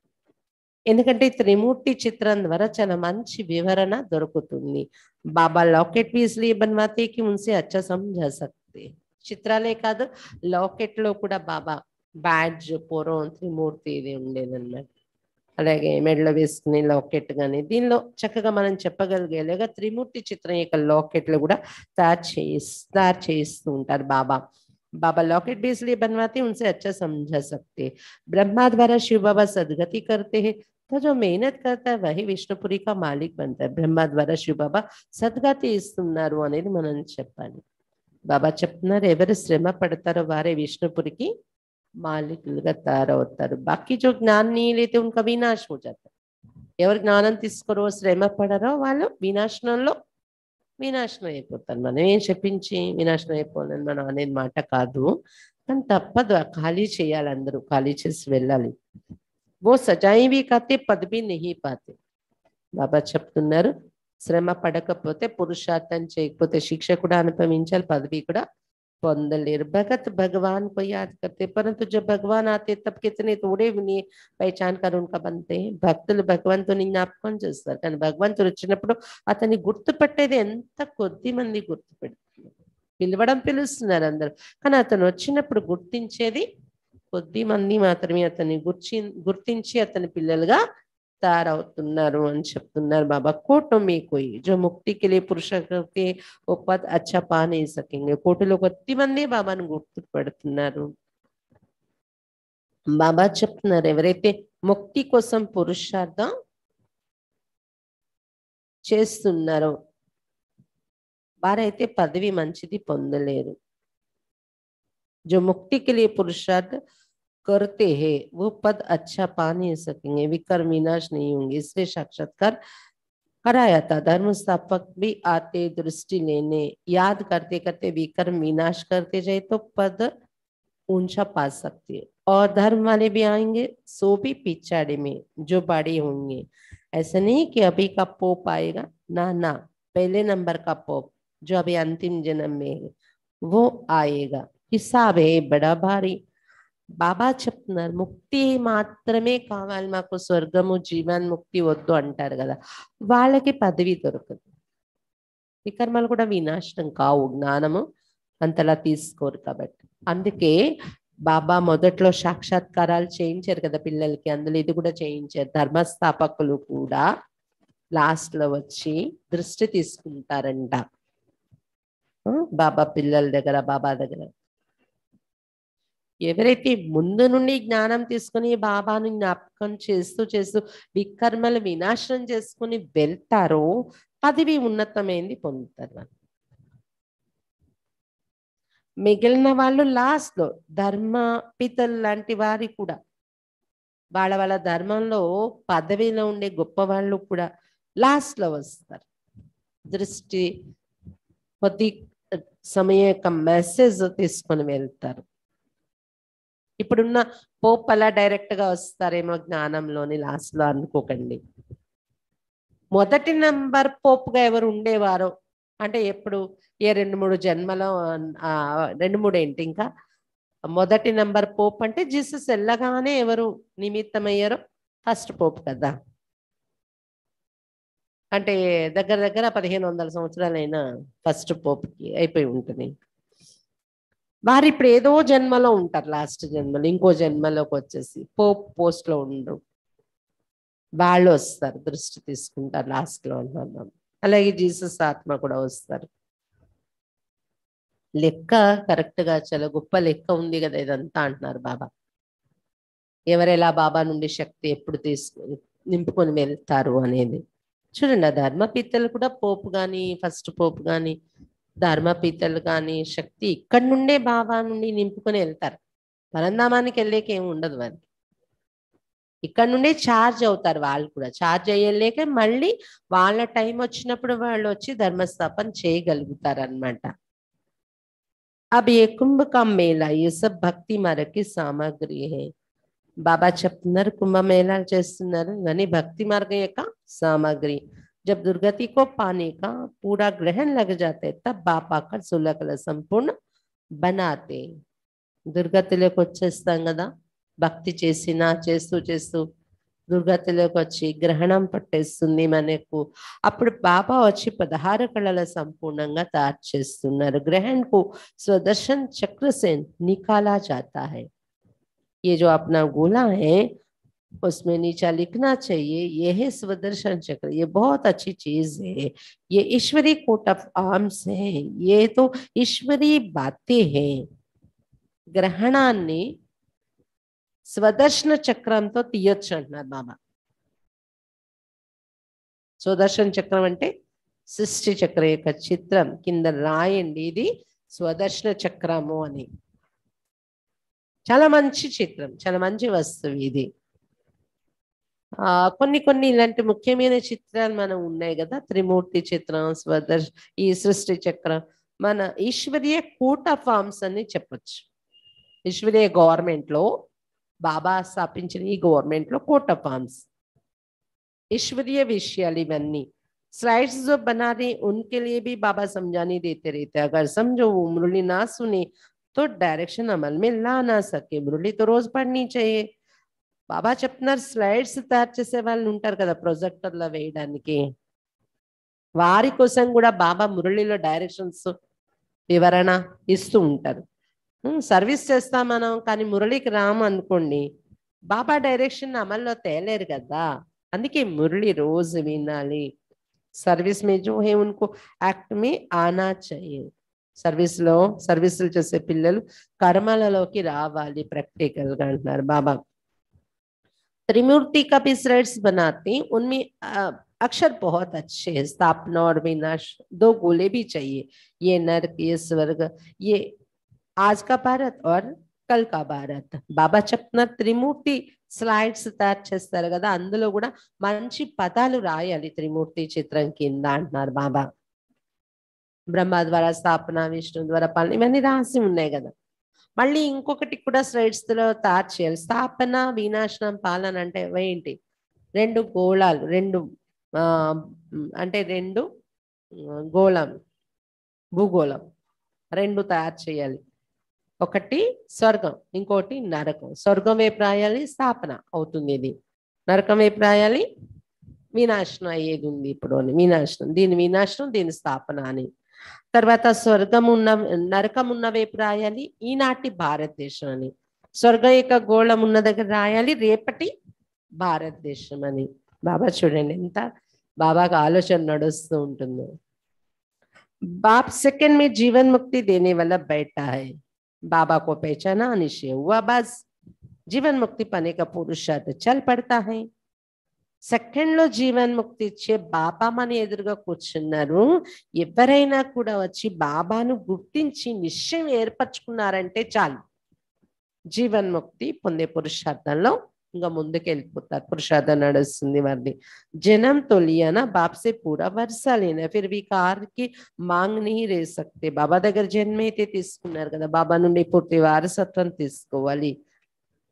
ఎందుకంటే త్రిమూర్తి చిత్రం ద్వారా చాలా మంచి వివరణ దొరుకుతుంది బాబా లాకెట్ भी इसलिए बनवाते कि उनसे अच्छा समझा सकते చిత్రాలే కాదు లాకెట్ లో కూడా బాబా బ్యాడ్జ్ పూర్వం త్రిమూర్తి ఇది ఉండేదన్నమాట అలాగే మెడలో వేసుకునే లాకెట్ కానీ దీనిలో చక్కగా మనం చెప్పగలిగేలాగా త్రిమూర్తి చిత్రం యొక్క లాకెట్లు కూడా తయారు చేయిస్ తయారు చేయిస్తూ ఉంటారు బాబా बाबा लॉकेट भी इसलिए बनवाते हैं उनसे अच्छा समझा सकते हैं। ब्रह्मा द्वारा शिव बाबा सदगति करते हैं तो जो मेहनत करता है वही विष्णुपुरी का मालिक बनता है ब्रह्मा ద్వారా శివ బాబా సద్గతి ఇస్తున్నారు అనేది మనం చెప్పాలి బాబా చెప్తున్నారు ఎవరు శ్రమ పడతారో వారే విష్ణుపురికి మాలికులుగా తయారవుతారు బాకీ జో జ్ఞాన్ నీ లేతే ఉనకా వినాశ హో జాతా ఎవరు జ్ఞానం తీసుకోరో శ్రమ పడరో వాళ్ళు వినాశనంలో వినాశనం అయిపోతారు మనం ఏం చెప్పించి వినాశనం అయిపోవాలని మనం అనేది మాట కాదు కానీ తప్పదు ఆ ఖాళీ చేయాలి అందరూ ఖాళీ చేసి వెళ్ళాలి ఓ సజాయి भी खाते पद भी नहीं पाते బాబా చెప్తున్నారు శ్రమ పడకపోతే పురుషార్థం చేయకపోతే శిక్ష కూడా అనుభవించాలి పదవి కూడా పొందలేరు భగత్ భగవాన్ को याद करते परंतु जब भगवान आते तब कितने थोड़े उन्हें पहचान कर उनका बनते हैं భక్తులు భగవంతుని జ్ఞాపకం చేస్తారు కానీ భగవంతుడు వచ్చినప్పుడు అతన్ని గుర్తుపట్టేది ఎంత కొద్ది మంది గుర్తుపెడుతున్నారు పిలవడం పిలుస్తున్నారు అందరూ కానీ అతను వచ్చినప్పుడు గుర్తించేది కొద్ది మంది మాత్రమే అతన్ని గుర్చి గుర్తించి అతని పిల్లలుగా తయారవుతున్నారు అని చెప్తున్నారు బాబా కోటో మీ కోయి జో ముక్తికి లే పురుష करते वो पद अच्छा पा नहीं सकेंगे కోటిలో కొద్ది మంది బాబాను గుర్తుపెడుతున్నారు బాబా చెప్తున్నారు ఎవరైతే ముక్తి కోసం పురుషార్థం చేస్తున్నారో వారైతే పదవి మంచిది పొందలేరు जो मुक्ति के लिए पुरुषार्थ करते हैं वो पद अच्छा पा नहीं सकेंगे विकर विनाश नहीं होंगे इसलिए साक्षात्कार कराया था धर्म स्थापक भी आते दृष्टि लेने याद करते करते विकर विनाश करते जाए तो पद ऊंचा पा सकते हैं और धर्म वाले भी आएंगे सो भी पिछाड़े में जो बड़े होंगे ऐसा नहीं कि अभी का पोप आएगा ना ना पहले नंबर का पोप जो अभी अंतिम जन्म में है वो आएगा హిసాబ్ ఏ బడా భారీ బాబా చెప్తున్నారు ముక్తి మాత్రమే కావాలి మాకు స్వర్గము జీవన్ ముక్తి వద్దు అంటారు కదా వాళ్ళకి పదవి దొరకదు వికర్మలు కూడా వినాశనం కావు జ్ఞానము అంతలా తీసుకోరు కాబట్టి అందుకే బాబా మొదట్లో సాక్షాత్కారాలు చేయించారు కదా పిల్లలకి అందులో ఇది కూడా చేయించారు ధర్మస్థాపకులు కూడా లాస్ట్ లో వచ్చి దృష్టి తీసుకుంటారంట ఆ, బాబా పిల్లల దగ్గర బాబా దగ్గర ఎవరైతే ముందు నుండి జ్ఞానం తీసుకుని బాబాను జ్ఞాపకం చేస్తూ చేస్తూ వికర్మలు వినాశనం చేసుకుని వెళ్తారో పదవి ఉన్నతమైంది పొందుతారు వాళ్ళు. మిగిలిన వాళ్ళు లాస్ట్ లో ధర్మ పితలు లాంటి వారి కూడా వాళ్ళ వాళ్ళ ధర్మంలో పదవిలో ఉండే గొప్ప వాళ్ళు కూడా లాస్ట్ లో వస్తారు దృష్టి కొద్ది సమయం యొక్క మెసేజ్ తీసుకొని వెళ్తారు ఇప్పుడున్న పోప్ అలా డైరెక్ట్ గా వస్తారేమో జ్ఞానంలోని లాస్ట్ లో అనుకోకండి మొదటి నంబర్ పోప్ గా ఎవరు ఉండేవారో అంటే ఎప్పుడు ఏ రెండు మూడు జన్మలో ఆ, రెండు మూడు ఏంటి ఇంకా మొదటి నంబర్ పోప్ అంటే జీసస్ వెళ్ళగానే ఎవరు నిమిత్తమయ్యారో ఫస్ట్ పోప్ కదా అంటే దగ్గర దగ్గర పదిహేను వందల సంవత్సరాలైన ఫస్ట్ పోప్కి అయిపోయి ఉంటుంది వారు ఇప్పుడు ఏదో జన్మలో ఉంటారు లాస్ట్ జన్మలో ఇంకో జన్మలోకి వచ్చేసి పోప్ పోస్ట్ లో ఉండరు వాళ్ళు వస్తారు దృష్టి తీసుకుంటారు లాస్ట్ లో ఉన్నాం అలాగే జీసస్ ఆత్మ కూడా వస్తారు లెక్క కరెక్ట్ గా చాలా గొప్ప లెక్క ఉంది కదా ఇదంతా అంటున్నారు బాబా ఎవరెలా బాబా నుండి శక్తి ఎప్పుడు తీసుకు నింపుకొని వెళ్తారు అనేది చూడండి ఆ ధర్మపీతలు కూడా పోపు కానీ ఫస్ట్ పోపు కానీ ధర్మపీతలు కానీ శక్తి ఇక్కడి నుండే బాబా నుండి నింపుకొని వెళ్తారు పరంధామానికి వెళ్ళేక ఏమి ఉండదు వారికి ఇక్కడ నుండే ఛార్జ్ అవుతారు వాళ్ళు కూడా ఛార్జ్ అయ్యలేక మళ్ళీ వాళ్ళ టైం వచ్చినప్పుడు వాళ్ళు వచ్చి ధర్మస్థాపన చేయగలుగుతారు అనమాట अब ये कुंभ का मेला ये सब భక్తి మార్గకి సామాగ్రి है బాబా చెప్తున్నారు కుంభమేళాలు చేస్తున్నారు ఇవన్నీ భక్తి మార్గం యొక్క సామాగ్రి जब दुर्गति को पाने का पूरा ग्रहण लग जाते तब बाप आकर सोलह कला संपूर्ण बनाते దుర్గతిలోకి వచ్చేస్తాం కదా భక్తి చేసినా చేస్తూ చేస్తూ దుర్గతిలోకి వచ్చి గ్రహణం పట్టేస్తుంది మనకు అప్పుడు బాబా వచ్చి పదహారు కళల సంపూర్ణంగా తయారు చేస్తున్నారు గ్రహణ్ కు स्वदर्शन चक्र से निकाला जाता है ये जो अपना गोला है उसमें नीचा लिखना चाहिए ये है स्वदर्शन चक्र ये बहुत अच्छी चीज है ये ईश्वरी कोट ऑफ आर्म्स है ये तो ईश्वरी बातें हैं గ్రహణాన్ని స్వదర్శన చక్రంతో తీయొచ్చు అంటున్నారు బాబా స్వదర్శన చక్రం అంటే సృష్టి చక్రం యొక్క చిత్రం కింద రాయండి ఇది స్వదర్శన చక్రము అని చాలా మంచి చిత్రం చాలా మంచి వస్తువు ఇది ఆ కొన్ని కొన్ని ఇలాంటి ముఖ్యమైన చిత్రాలు మనం ఉన్నాయి కదా త్రిమూర్తి చిత్రం స్వదర్శ ఈ సృష్టి చక్రం మన ఈశ్వరీయ కూట ఫార్మ్స్ అని చెప్పొచ్చు ఈశ్వరీయ గవర్నమెంట్ లో బాబా స్థాపించిన ఈ గవర్నమెంట్ లో కోట ఫార్మ్స్ ईश्वरीय विषयाल इवన్నీ स्लाइड्स जो बना रहे उनके लिए भी बाबा समझाने देते रहते हैं अगर समझो वो मुरली ना सुने तो डायरेक्शन अमल में ला ना सके మురళి तो रोज पढ़नी चाहिए బాబా చెప్తున్నారు స్లైడ్స్ తయారు చేసే వాళ్ళు ఉంటారు కదా ప్రొజెక్టర్లో వేయడానికి వారి కోసం కూడా బాబా మురళిలో డైరెక్షన్స్ వివరణ ఇస్తూ ఉంటారు సర్వీస్ చేస్తాం మనం కానీ మురళికి రాము అనుకోండి బాబా డైరెక్షన్ అమల్లో తేలేరు కదా అందుకే మురళి రోజు వినాలి సర్వీస్ మే జో హే ఉनको యాక్ట్ మే ఆనా चाहिए సర్వీస్ లో సర్వీసులు చేసే పిల్లలు కర్మలలోకి రావాలి ప్రాక్టికల్ గా అంటున్నారు బాబా त्रिमूर्ति का भी स्लाइड्स बनाते हैं उनमें अ, अक्षर बहुत अच्छे हैं स्थापना और विनाश दो गोले भी चाहिए ये नर्क ये स्वर्ग ये आज का भारत और కల్ కా భారత్ బాబా చెప్తున్నారు త్రిమూర్తి స్లైడ్స్ తయారు చేస్తారు కదా అందులో కూడా మంచి పదాలు రాయాలి త్రిమూర్తి చిత్రం కింద అంటున్నారు బాబా బ్రహ్మ ద్వారా స్థాపన విష్ణు ద్వారా పాలన ఇవన్నీ రాసి ఉన్నాయి కదా మళ్ళీ ఇంకొకటి కూడా స్లైడ్స్ లో తయారు చేయాలి స్థాపన వినాశనం పాలన అంటే ఏంటి రెండు గోళాలు రెండు ఆ అంటే రెండు ఆ, గోళం భూగోళం రెండు తయారు చేయాలి ఒకటి స్వర్గం ఇంకోటి నరకం స్వర్గం వైపు రాయాలి స్థాపన అవుతుంది ఇది నరకం వైపు రాయాలి వినాశనం అయ్యేది ఉంది ఇప్పుడు అని వినాశనం దీని వినాశనం దీని స్థాపన అని తర్వాత స్వర్గం ఉన్న నరకం ఉన్న వైపు రాయాలి ఈనాటి భారతదేశం అని స్వర్గం యొక్క గోళం ఉన్న దగ్గర రాయాలి రేపటి భారతదేశం అని బాబా చూడండి ఎంత బాబాకి ఆలోచన నడుస్తూ ఉంటుందో बाप सेकंड में जीवन मुक्ति देने वाला बैठा है बाबा को पहचाना निश्चय हुआ बस जीवन मुक्ति पाने का पुरुषार्थ चल पड़ता है సెకండ్ లో జీవన్ ముక్తి ఇచ్చే బాబా మన ఎదురుగా కూర్చున్నారు ఎవరైనా కూడా వచ్చి బాబాను గుర్తించి నిశ్చయం ఏర్పరచుకున్నారంటే చాలు జీవన్ ముక్తి పొందే పురుషార్థంలో ఇంకా ముందుకు వెళ్ళిపోతారు పురుషార్థం నడుస్తుంది వారిది जन्म तो लिया ना बाप से पूरा वर्षा लेना फिर भी कार की మాంగ్ नहीं రే సక్తే బాబా దగ్గర జన్మ అయితే తీసుకున్నారు కదా బాబా నుండి పూర్తి వారసత్వం తీసుకోవాలి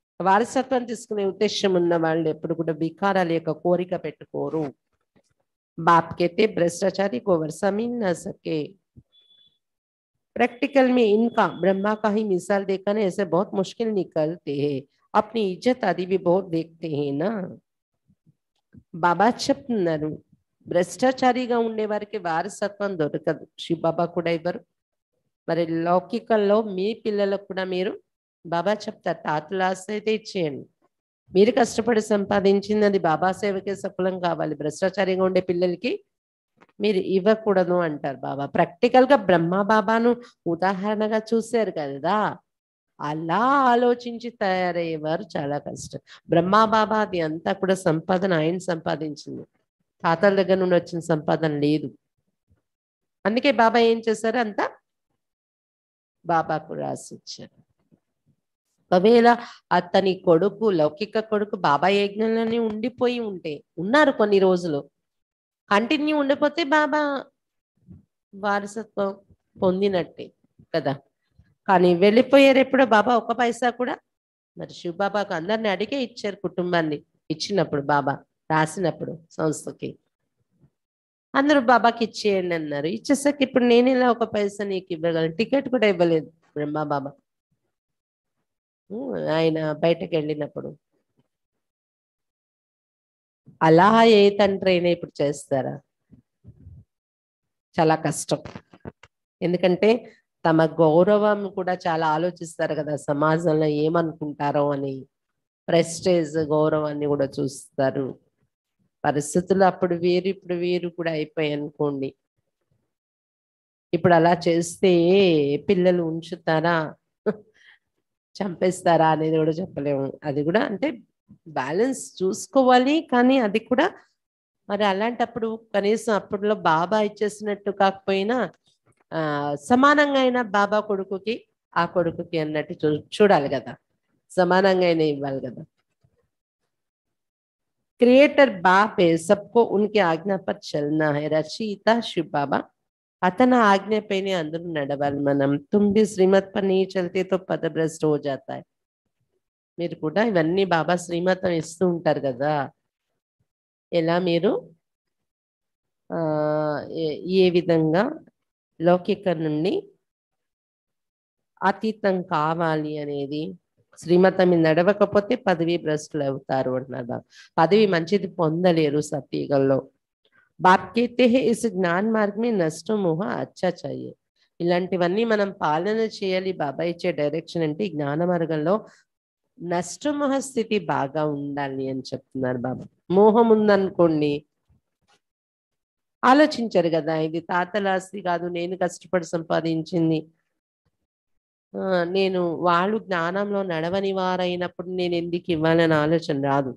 వారసత్వం తీసుకునే ఉద్దేశం ఉన్న వాళ్ళు ఎప్పుడు కూడా వికారాల యొక్క కోరిక పెట్టుకోరు बाप कहते भ्रष्टाचारी को वर्षा मिल न सके प्रैक्टिकल में इनका ब्रह्मा का ही मिसाल देखा ना ऐसे बहुत मुश्किल निकलते हैं अपनी इज्जत आदि भी बहुत देखते हैं ना బాబా చెప్తున్నారు భ్రష్టాచారిగా ఉండే వారికి వారసత్వం దొరకదు శివ బాబా కూడా ఇవ్వరు మరి లౌకికంలో మీ పిల్లలకు కూడా మీరు బాబా చెప్తారు తాతల ఆస్తి అయితే ఇచ్చేయండి మీరు కష్టపడి సంపాదించింది అది బాబా సేవకే సఫలం కావాలి భ్రష్టాచారిగా ఉండే పిల్లలకి మీరు ఇవ్వకూడదు అంటారు బాబా ప్రాక్టికల్ గా బ్రహ్మ బాబాను ఉదాహరణగా చూశారు కదా అలా ఆలోచించి తయారయ్యేవారు చాలా కష్టం బ్రహ్మా బాబా అది అంతా కూడా సంపాదన ఆయన సంపాదించింది తాతల దగ్గర నుండి వచ్చిన సంపాదన లేదు అందుకే బాబా ఏం చేశారు అంతా బాబాకు రాసి ఇచ్చారు ఒకవేళ అతని కొడుకు లౌకిక కొడుకు బాబా యజ్ఞంలోనే ఉండిపోయి ఉంటే ఉన్నారు కొన్ని రోజులు కంటిన్యూ ఉండిపోతే బాబా వారసత్వం పొందినట్టే కదా కానీ వెళ్ళిపోయారు ఎప్పుడో బాబా ఒక పైసా కూడా మరి శివ బాబాకు అందరిని అడిగే ఇచ్చారు కుటుంబాన్ని ఇచ్చినప్పుడు బాబా రాసినప్పుడు సంస్థకి అందరూ బాబాకి ఇచ్చేయండి అన్నారు ఇచ్చేసాక ఇప్పుడు నేను ఇలా ఒక పైసా నీకు ఇవ్వగలను టికెట్ కూడా ఇవ్వలేదు బ్రహ్మ బాబా ఉమ్, ఆయన బయటకు వెళ్ళినప్పుడు అలా ఏ తండ్రి అయినా ఇప్పుడు చేస్తారా చాలా కష్టం ఎందుకంటే తమ గౌరవం కూడా చాలా ఆలోచిస్తారు కదా సమాజంలో ఏమనుకుంటారో అని ప్రెస్టేజ్ గౌరవాన్ని కూడా చూస్తారు పరిస్థితులు అప్పుడు వేరు ఇప్పుడు వేరు కూడా అయిపోయాయి అనుకోండి ఇప్పుడు అలా చేస్తే పిల్లలు ఉంచుతారా చంపేస్తారా అనేది కూడా చెప్పలేము అది కూడా అంటే బ్యాలెన్స్ చూసుకోవాలి కానీ అది కూడా మరి అలాంటప్పుడు కనీసం అప్పట్లో బాబా ఇచ్చేసినట్టు కాకపోయినా ఆ సమానంగా అయినా బాబా కొడుకుకి ఆ కొడుకుకి అన్నట్టు చూ చూడాలి కదా సమానంగా అయినా ఇవ్వాలి కదా క్రియేటర్ బాప్ है सबको उनके आज्ञा पर चलना है రచయిత శివ్ బాబా అతని ఆజ్ఞపైనే అందరూ నడవాలి మనం తుమ్మి శ్రీమత్ పర్ నీ చల్తే తో పదభ్రష్ట హో జాతా है మీరు కూడా ఇవన్నీ బాబా శ్రీమతం ఇస్తూ ఉంటారు కదా ఎలా మీరు ఆ ఏ- ఏ విధంగా లౌకిక నుండి అతీతం కావాలి అనేది శ్రీమతం మీద నడవకపోతే పదవి భ్రష్టులు అవుతారు అంటున్నారు బాబా. పదవి మంచిది పొందలేరు సత్యుగంలో బాప్ कहते हैं इस ज्ञान मार्ग में नष्ट मोह अच्छा चाहिए ఇలాంటివన్నీ మనం పాలన చేయాలి బాబా ఇచ్చే డైరెక్షన్ అంటే ఈ జ్ఞాన మార్గంలో నష్టమోహ స్థితి బాగా ఉండాలి అని చెప్తున్నారు బాబా మోహం ఉందనుకోండి ఆలోచించారు కదా ఇది తాతల ఆస్తి కాదు నేను కష్టపడి సంపాదించింది ఆ, నేను వాళ్ళు జ్ఞానంలో నడవని వారైనప్పుడు నేను ఎందుకు ఇవ్వాలని ఆలోచన రాదు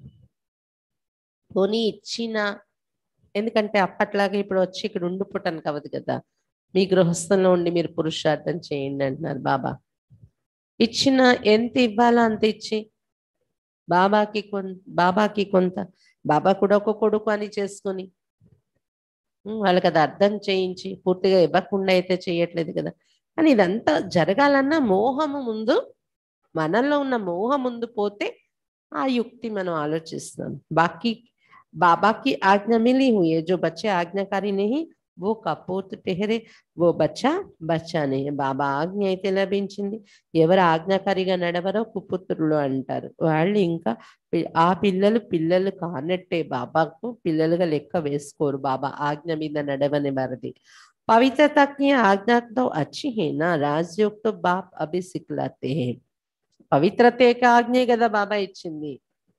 పోనీ ఇచ్చిన ఎందుకంటే అప్పట్లాగా ఇప్పుడు వచ్చి ఇక్కడ ఉండిపోవటానికి అవ్వదు కదా మీ గృహస్థంలో ఉండి మీరు పురుషార్థం చేయండి అంటున్నారు బాబా ఇచ్చిన ఎంత ఇవ్వాలో అంత ఇచ్చి బాబాకి కొంత బాబాకి కొంత బాబా కూడా ఒక కొడుకు అని చేసుకొని ఉమ్, వాళ్ళకి అది అర్థం చేయించి పూర్తిగా ఇవ్వకుండా అయితే చేయట్లేదు కదా కానీ ఇదంతా జరగాలన్నా మోహము ముందు మనలో ఉన్న మోహం ముందు పోతే ఆ యుక్తి మనం ఆలోచిస్తాం బాకీ बाबा की आज्ञा मिली हुई है जो बच्चे आज्ञाकारी नहीं वो कपूत ठहरे वो బచ్చా బచ్చా नहीं బాబా ఆజ్ఞ అయితే లభించింది ఎవరు ఆజ్ఞాకారిగా నడవరో కుపుత్రులు అంటారు వాళ్ళు ఇంకా పి- ఆ పిల్లలు పిల్లలు కానట్టే బాబాకు పిల్లలుగా లెక్క వేసుకోరు బాబా ఆజ్ఞ మీద నడవని వారిది पवित्रता की आज्ञा तो अच्छी है ना राजयोग तो बाप अभी सिखलाते हैं పవిత్రత ఆజ్ఞే కదా బాబా ఇచ్చింది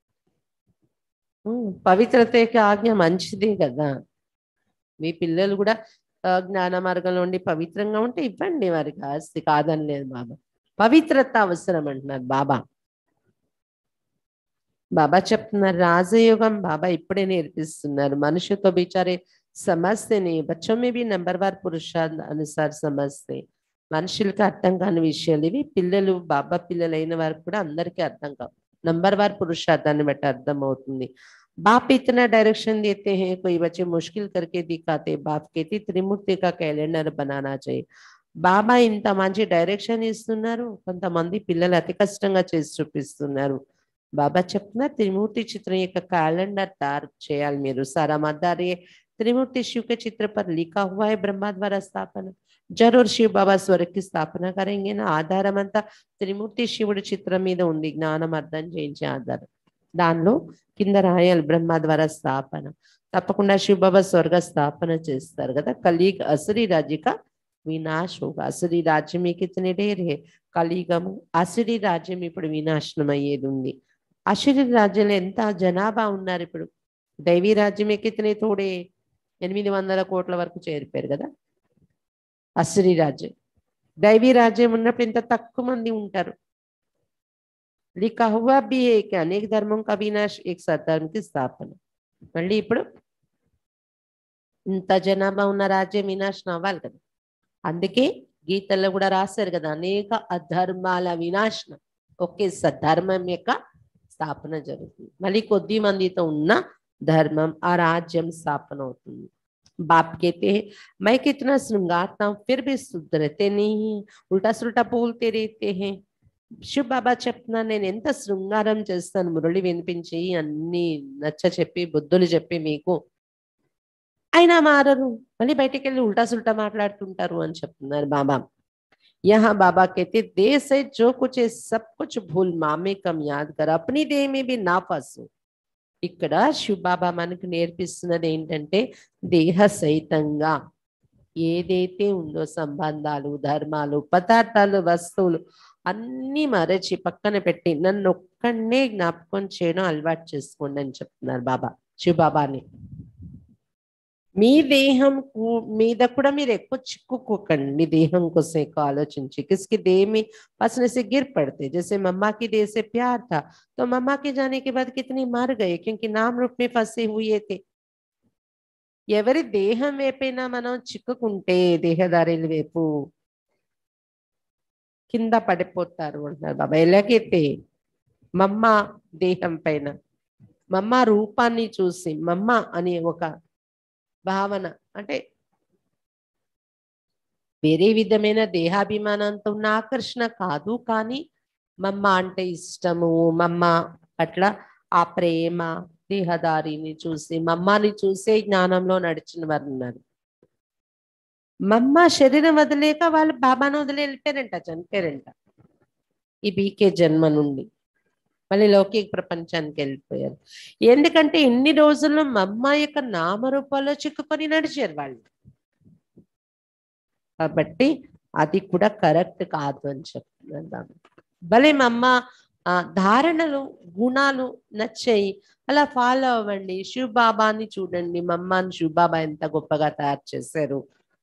ఉమ్, పవిత్రతకి ఆజ్ఞ మంచిదే కదా మీ పిల్లలు కూడా ఆ, జ్ఞాన మార్గంలో ఉండి పవిత్రంగా ఉంటే ఇవ్వండి వారికి ఆస్తి కాదని లేదు బాబా పవిత్రత అవసరం అంటున్నారు బాబా బాబా చెప్తున్నారు రాజయోగం బాబా ఇప్పుడే నేర్పిస్తున్నారు మనుషుతో బిచారే సమస్తే నీ బచ్చో మే బి నంబర్ వార్ పురుషార్థ అనుసార్ సమస్తే మనుషులకి అర్థం కాని విషయాలు ఇవి పిల్లలు బాబా పిల్లలైన వారికి కూడా అందరికీ అర్థం కావు నంబర్ వార్ పురుషార్థాన్ని బట్టి అర్థం అవుతుంది बाप इतना डायरेक्शन देते हैं कोई बच्चे मुश्किल करके दिखाते बाप कहती त्रिमूर्ति का कैलेंडर बनाना चाहिए బాబా ఇంత మంచి డైరెక్షన్ ఇస్తున్నారు కొంతమంది పిల్లలు అతి కష్టంగా చేసి చూపిస్తున్నారు బాబా చెప్తున్నారు త్రిమూర్తి చిత్రం యొక్క క్యాలెండర్ తయారు చేయాలి మీరు సారా మద్దారి त्रिमूर्ति शिव के चित्र पर लिखा हुआ है ब्रह्मा द्वारा स्थापना जरूर शिव बाबा स्वर्ग की स्थापना करेंगे ना ఆధారం అంతా త్రిమూర్తి శివుడి చిత్రం మీద ఉంది జ్ఞానం అర్థం చేయించే ఆధారం దానిలో కింద రాయాలి బ్రహ్మ ద్వారా స్థాపన తప్పకుండా శివ బాబా స్వర్గ స్థాపన చేస్తారు కదా కలిగ్ అసురి రాజ్యక వినాశ్ హోగా అసురి రాజ్యం మీకు ఇతని డేర్ హే కలిగము అసురి రాజ్యం ఇప్పుడు వినాశనం అయ్యేది ఉంది అసురి రాజ్యంలో ఎంత జనాభా ఉన్నారు ఇప్పుడు దైవీ రాజ్యం ఎక్కితనే తోడే ఎనిమిది వందల కోట్ల వరకు చేరిపోయారు కదా అసురి రాజ్యం దైవీ రాజ్యం ఉన్నప్పుడు ఇంత తక్కువ మంది ఉంటారు लिखा हुआ भी है कि अनेक धर्मों का विनाश एक सधर्म की स्थापना మళ్ళీ ఇప్పుడు ఇంత జనాభా ఉన్న రాజ్యం వినాశనం అవ్వాలి కదా అందుకే గీతల్లో కూడా రాశారు కదా అనేక అధర్మాల వినాశనం ఒకే సధర్మం యొక్క స్థాపన జరుగుతుంది మళ్ళీ కొద్ది మందితో ఉన్న ధర్మం ఆ రాజ్యం స్థాపన అవుతుంది बाप कहते हैं मैं कितना श्रृंगारता हूँ फिर भी सुधरते नहीं हैं उल्टा सुल्टा बोलते रहते हैं శివ్ బాబా చెప్తున్నా నేను ఎంత శృంగారం చేస్తాను మురళి వినిపించి అన్ని నచ్చ చెప్పి బుద్ధులు చెప్పి మీకు అయినా మారరు మళ్ళీ బయటికి వెళ్ళి ఉల్టా సుల్టా మాట్లాడుతుంటారు అని చెప్తున్నారు బాబా यहाँ बाबा कहते देह से जो कुछ है सब कुछ भूल मामे कम याद कर अपनी देह में भी ना फंसो ఇక్కడ శివ్ బాబా మనకు నేర్పిస్తున్నది ఏంటంటే దేహ సహితంగా ఏదైతే ఉందో సంబంధాలు ధర్మాలు పదార్థాలు వస్తువులు అన్ని మరచి పక్కన పెట్టి నన్ను ఒక్కడనే జ్ఞాపకం చేయడం అలవాటు చేసుకోండి అని చెప్తున్నారు బాబా శివ బాబాని మీ దేహం కు- మీద కూడా మీరు ఎక్కువ చిక్కుకోకండి మీ దేహం కోసం ఎక్కువ ఆలోచించి किसकी देह में फंसने से गिर पड़ते जैसे मम्मा की देह से प्यार था तो मम्मा के जाने के बाद कितनी मर गए क्योंकि नाम रूप में फंसे हुए थे ఎవరి దేహం వైపైనా మనం చిక్కుకుంటే దేహదారుల వైపు కింద పడిపోతారు అంటున్నారు బాబా ఎలాగైతే మమ్మ దేహం పైన మమ్మ రూపాన్ని చూసి మమ్మ అనే ఒక భావన అంటే వేరే విధమైన దేహాభిమానంతో ఉన్న ఆకర్షణ కాదు కానీ మమ్మ అంటే ఇష్టము మమ్మ పట్ల ఆ ప్రేమ దేహదారిని చూసి మమ్మని చూసే జ్ఞానంలో నడిచిన వారు ఉన్నారు మమ్మ శరీరం వదిలేక వాళ్ళు బాబాను వదిలి వెళ్ళిపోయారంట చనిపోయారంట ఈ బీకే జన్మ నుండి మళ్ళీ లౌకిక ప్రపంచానికి వెళ్ళిపోయారు ఎందుకంటే ఇన్ని రోజుల్లో మమ్మ యొక్క నామరూపాల్లో చిక్కుకొని నడిచారు వాళ్ళు కాబట్టి అది కూడా కరెక్ట్ కాదు అని చెప్తున్నారు బాబా భలే మమ్మ ఆ, ధారణలు గుణాలు నచ్చాయి అలా ఫాలో అవ్వండి శివ్ బాబాని చూడండి మమ్మాని శివ్ బాబా ఎంత గొప్పగా తయారు చేశారు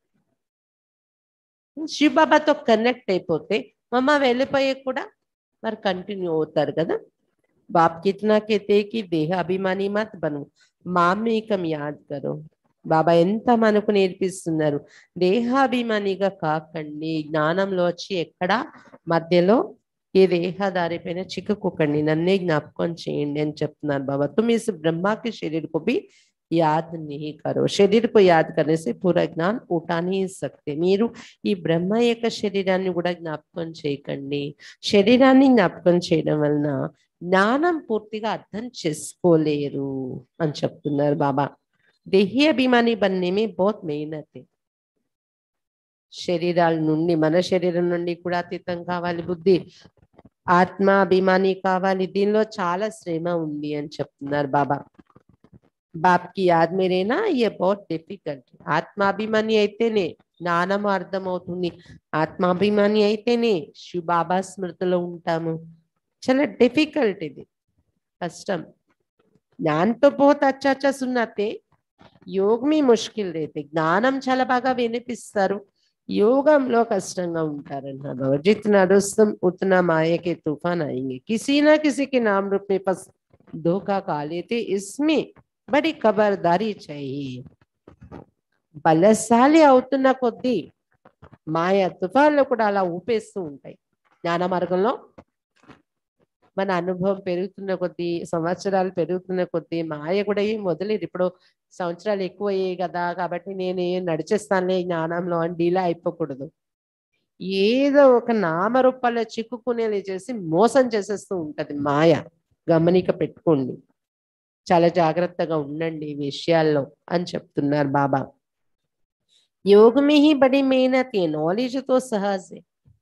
శివ్ బాబాతో కనెక్ట్ అయిపోతే మమ్మ వెళ్ళిపోయే కూడా మరి కంటిన్యూ అవుతారు కదా బాప్ కిतना कहते हैं कि దేహ అభిమాని మత్ బను మామేకం యాద్ కరో బాబా ఎంత మనకు నేర్పిస్తున్నారు దేహాభిమానిగా కాకండి జ్ఞానంలో వచ్చి ఎక్కడ మధ్యలో ఏ దేహదారి పైన చిక్కుకోకండి నన్నే జ్ఞాపకం చేయండి అని చెప్తున్నారు బాబా तुम इस ब्रह्मा के शरीर को भी याद नहीं करो शरीर को याद करने से पूरा ज्ञान उठा नहीं सकते మీరు ఈ బ్రహ్మ యొక్క శరీరాన్ని కూడా జ్ఞాపకం చేయకండి శరీరాన్ని జ్ఞాపకం చేయడం వలన జ్ఞానం పూర్తిగా అర్థం చేసుకోలేరు అని చెప్తున్నారు బాబా దేహీ అభిమాని బన్నేమే బహుత్ మెహనత్ है శరీరాల నుండి మన శరీరం నుండి కూడా అతీతం కావాలి బుద్ధి ఆత్మ అభిమాని కావాలి దీనిలో చాలా శ్రమ ఉంది అని చెప్తున్నారు బాబా బాప్ కి యాద్ మీరేనా ఏ బహుత్ డిఫికల్ట్ ఆత్మాభిమాని అయితేనే జ్ఞానము అర్థమవుతుంది ఆత్మాభిమాని అయితేనే శివ బాబా స్మృతిలో ఉంటాము చాలా డిఫికల్ట్ ఇది కష్టం ज्ञान तो बहुत अच्छा अच्छा सुनाते योग में मुश्किल रहते జ్ఞానం చాలా బాగా వినిపిస్తారు యోగంలో కష్టంగా ఉంటారన్నారు बाबा जितना रुस्तम उतना माया के तूफान आएंगे किसी ना किसी के नाम रूप में पस धोखा खा लेते इसमें बड़ी खबरदारी चाहिए బలశాలి అవుతున్న కొద్దీ మాయ తుఫాన్లు కూడా అలా ఊపేస్తూ ఉంటాయి జ్ఞాన మార్గంలో మన అనుభవం పెరుగుతున్న కొద్దీ సంవత్సరాలు పెరుగుతున్న కొద్దీ మాయ కూడా ఏం మొదలేదు ఇప్పుడు సంవత్సరాలు ఎక్కువ అయ్యాయి కదా కాబట్టి నేను ఏం నడిచేస్తానులే ఈ జ్ఞానంలో అని డీలా అయిపోకూడదు ఏదో ఒక నామరూపాల్లో చిక్కుకునేది చేసి మోసం చేసేస్తూ ఉంటది మాయ గమనిక పెట్టుకోండి చాలా జాగ్రత్తగా ఉండండి ఈ విషయాల్లో అని చెప్తున్నారు బాబా योग में ही बड़ी मेहनत है नॉलेज तो सहज है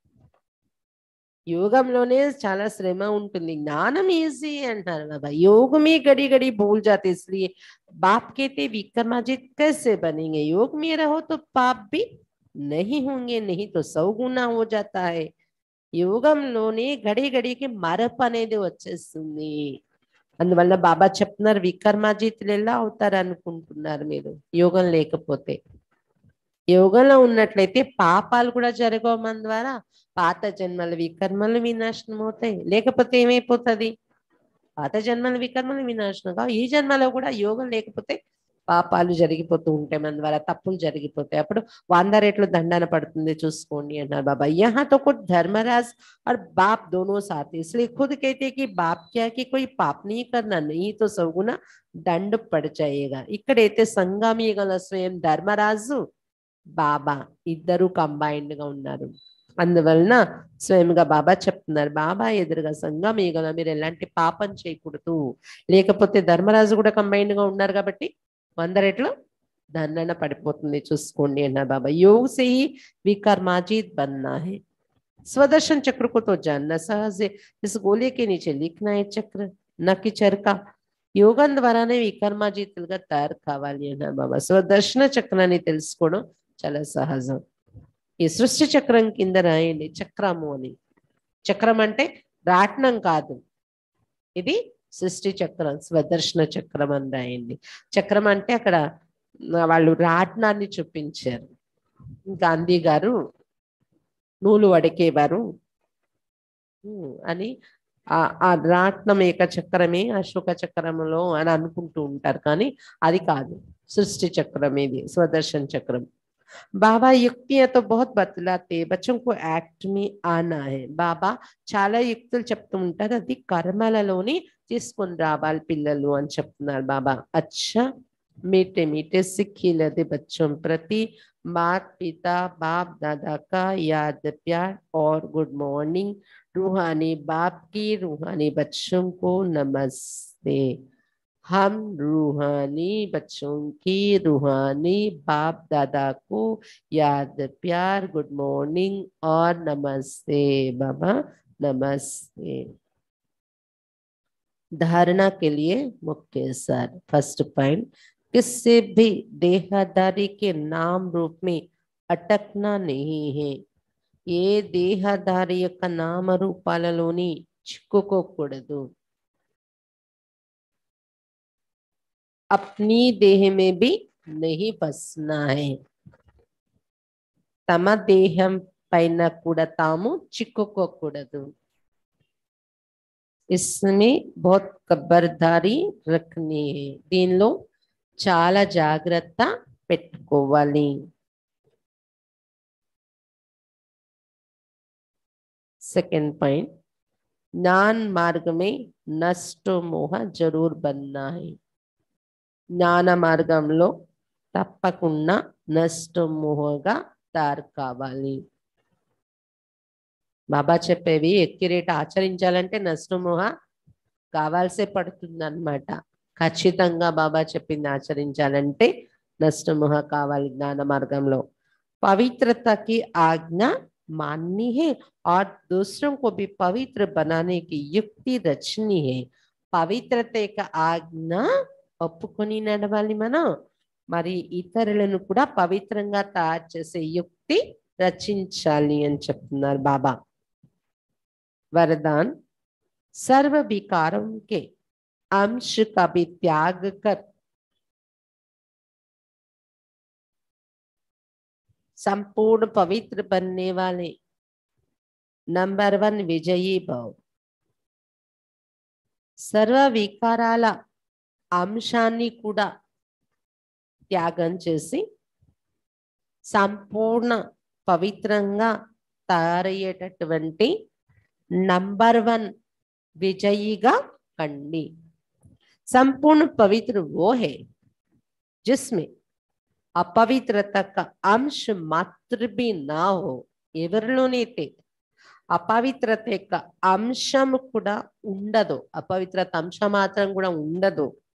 యోగంలోనే చాలా శ్రమ ఉంటుంది జ్ఞానం ఈజీ అంటారు బాబా योग में घड़ी घड़ी भूल जाते इसलिए बाप कहते विक्रमाजित कैसे बनेंगे योग में रहो तो पाप भी नहीं होंगे नहीं तो सौ गुना हो जाता है యోగంలోనే గడి గడికి మరపు అనేది వచ్చేస్తుంది అందువల్ల బాబా చెప్తున్నారు వికర్మాజితులు ఎలా అవుతారు అనుకుంటున్నారు మీరు యోగం లేకపోతే యోగంలో ఉన్నట్లయితే పాపాలు కూడా జరగవు మన ద్వారా పాత జన్మల వికర్మలు వినాశనం అవుతాయి లేకపోతే ఏమైపోతుంది పాత జన్మల వికర్మలు వినాశనం కావు ఈ జన్మలో కూడా యోగం లేకపోతే పాపాలు జరిగిపోతూ ఉంటాయి మన ద్వారా తప్పులు జరిగిపోతాయి అప్పుడు వంద రెట్లు దండన పడుతుంది చూసుకోండి అన్నారు బాబా यहाँ तो खुद धर्मराज और बाप दोनों साथ हैं इसलिए खुद कहते हैं कि बाप क्या कि कोई पाप नहीं करना नहीं तो सौगुना దండు పడి जाएगा ఇక్కడైతే సంగమి గల స్వయం ధర్మరాజు బాబా ఇద్దరు కంబైన్డ్ గా ఉన్నారు అందువలన స్వయంగా బాబా చెప్తున్నారు బాబా ఎదురుగా సంఘం ఈగల మీరు ఎలాంటి పాపం చేయకూడదు లేకపోతే ధర్మరాజు కూడా కంబైన్డ్ గా ఉన్నారు కాబట్టి వంద రెట్లు దండన పడిపోతుంది చూసుకోండి అన్నారు బాబా योग से ही विकर्माजित बनना है स्वदर्शन चक्र को तो जानना सहज है इस गोले के नीचे लिखना है चक्र न कि चरका యోగం ద్వారానే వికర్మాజితులుగా తయారు కావాలి అన్నారు బాబా స్వదర్శన చక్రాన్ని తెలుసుకోవడం చాలా సహజం ఈ సృష్టి చక్రం కింద రాయండి చక్రము అని చక్రం అంటే రాట్నం కాదు ఇది సృష్టి చక్రం స్వదర్శన చక్రం అని రాయండి చక్రం అంటే అక్కడ వాళ్ళు రాట్నాన్ని చూపించారు గాంధీ గారు నూలు వడికేవారు ఉమ్, అని ఆ ఆ రాట్నం ఏక చక్రమే అశోక చక్రములో అని అనుకుంటూ ఉంటారు కానీ అది కాదు సృష్టి చక్రం ఇది స్వదర్శన్ చక్రం బాబా యుక్తియా తో బహుత్ బతలాతే బచ్చం కో యాక్ట్ మీ ఆనా హై బాబా చాలా యుక్తులు చెప్తూ ఉంటారు అది కర్మలలోని తీసుకొని రావాలి పిల్లలు అని చెప్తున్నారు బాబా అచ్చా मीठे मीठे सिक्खी लेते बच्चों प्रति मात पिता बाप दादा का याद प्यार और गुड मॉर्निंग रूहानी बाप की रूहानी बच्चों को नमस्ते हम रूहानी बच्चों की रूहानी बाप दादा को याद प्यार गुड मॉर्निंग और नमस्ते बाबा नमस्ते धारणा के लिए मुख्य सर फर्स्ट पॉइंट किससे भी देहदारी के नाम रूप में अटकना नहीं है ఏ దేహదారి యొక్క నామరూపాలలోని చిక్కుకోకూడదు अपनी देह में भी नहीं बसना है తమ దేహం పైన కూడా తాము చిక్కుకోకూడదు इसमें बहुत ఖబర్దారీ రఖనీ है దీనిలో చాలా జాగ్రత్త పెట్టుకోవాలి सेकंड पॉइंट ज्ञान मार्ग में नष्ट मोह जरूर बनना है జ్ఞాన మార్గంలో తప్పకుండా నష్ట మోహగా తయారు కావాలి బాబా చెప్పేవి ఎక్కిరేట్ ఆచరించాలంటే నష్టమోహ కావాల్సే పడుతుంది అనమాట ఖచ్చితంగా బాబా చెప్పింది ఆచరించాలంటే నష్టమోహ కావాలి జ్ఞాన మార్గంలో పవిత్రతకి ఆజ్ఞ माननी है और दूसरों को भी पवित्र बनाने की युक्ति रचनी है పవిత్రత యొక్క ఆజ్ఞ ఒప్పుకొని నడవాలి మనం మరి ఇతరులను కూడా పవిత్రంగా తయారు చేసే యుక్తి రచించాలి అని చెప్తున్నారు బాబా वरदान सर्व विकारों के अंश का भी त्याग कर संपूर्ण पवित्र बनने वाले नंबर वन विजयी भव సర్వ వికారాల అంశాన్ని కూడా త్యాగం చేసి సంపూర్ణ పవిత్రంగా తయారయ్యేటటువంటి నంబర్ వన్ విజయిగా కండి संपूर्ण पवित्र वो है जिसमें अपवित्रता का अंश मात्र भी ना हो ఎవరిలోనైతే అపవిత్రత యొక్క అంశం కూడా ఉండదు అపవిత్రత అంశం మాత్రం కూడా ఉండదు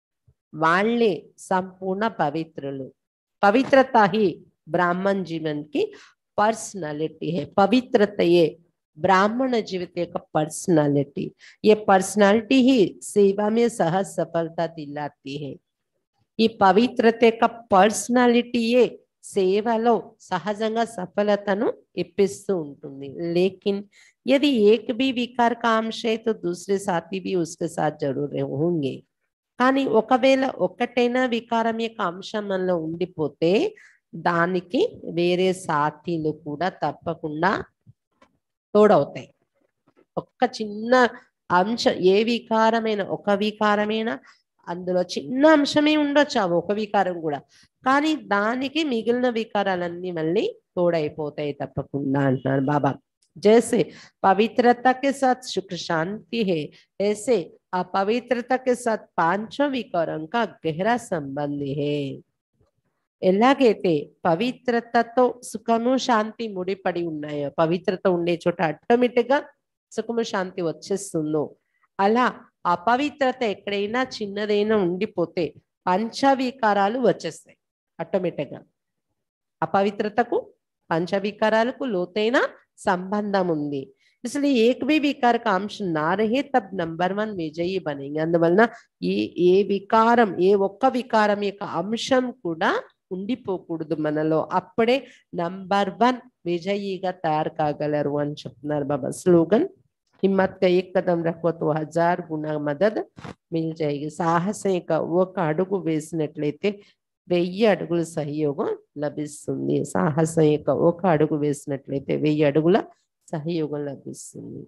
వాళ్ళే సంపూర్ణ పవిత్రులు పవిత్రత ही ब्राह्मण जीवन की पर्सनालिटी है पवित्रतये ब्राह्मण जीवित का पर्सनालिटी ये पर्सनालिटी ही सेवा में सहज सफलता दिलाती है ఈ పవిత్రత యొక్క పర్సనాలిటీయే సేవలో సహజంగా సఫలతను ఇప్పిస్తూ ఉంటుంది లేకిన్ यदि एक भी विकार का अंश है तो दूसरे साथी भी उसके साथ जरूर होंगे కానీ ఒకవేళ ఒక్కటైనా వికారం యొక్క అంశం మనలో ఉండిపోతే దానికి వేరే సాథీలు కూడా తప్పకుండా తోడవుతాయి ఒక్క చిన్న అంశం ఏ వికారమైన ఒక వికారమైన అందులో చిన్న అంశమే ఉండొచ్చు ఆ ఒక వికారం కూడా కానీ దానికి మిగిలిన వికారాలన్నీ మళ్ళీ తోడైపోతాయి తప్పకుండా అంటున్నారు బాబా जैसे पवित्रता के साथ सुख शांति है ऐसे अपवित्रता के साथ पांचों विकारों का गहरा संबंध है ఎలాగైతే పవిత్రతతో సుఖము శాంతి ముడిపడి ఉన్నాయో పవిత్రత ఉండే చోట ఆటోమేటిక్ గా సుఖము శాంతి వచ్చేస్తుందో అలా అపవిత్రత ఎక్కడైనా చిన్నదైనా ఉండిపోతే పంచవికారాలు వచ్చేస్తాయి ఆటోమేటిక్ గా అపవిత్రతకు పంచవికారాలకు లోతైన సంబంధం ఉంది इसलिए एक भी विकार का अंश ना रहे तब నంబర్ వన్ విజయి బనేంगे అందువలన ఏ ఏ వికారం ఏ ఒక్క వికారం యొక్క అంశం కూడా ఉండిపోకూడదు మనలో అప్పుడే నంబర్ వన్ విజయిగా తయారు కాగలరు అని చెప్తున్నారు బాబా స్లోగన్ హిమ్మత్ కా ఏక్ కదం రఖో తో హజార్ గుణ మదద్ మిల్ జాయిగి సాహసం యొక్క ఒక అడుగు వేసినట్లయితే వెయ్యి అడుగుల సహయోగం లభిస్తుంది సాహసం యొక్క ఒక అడుగు వేసినట్లయితే వెయ్యి అడుగుల సహయోగం లభిస్తుంది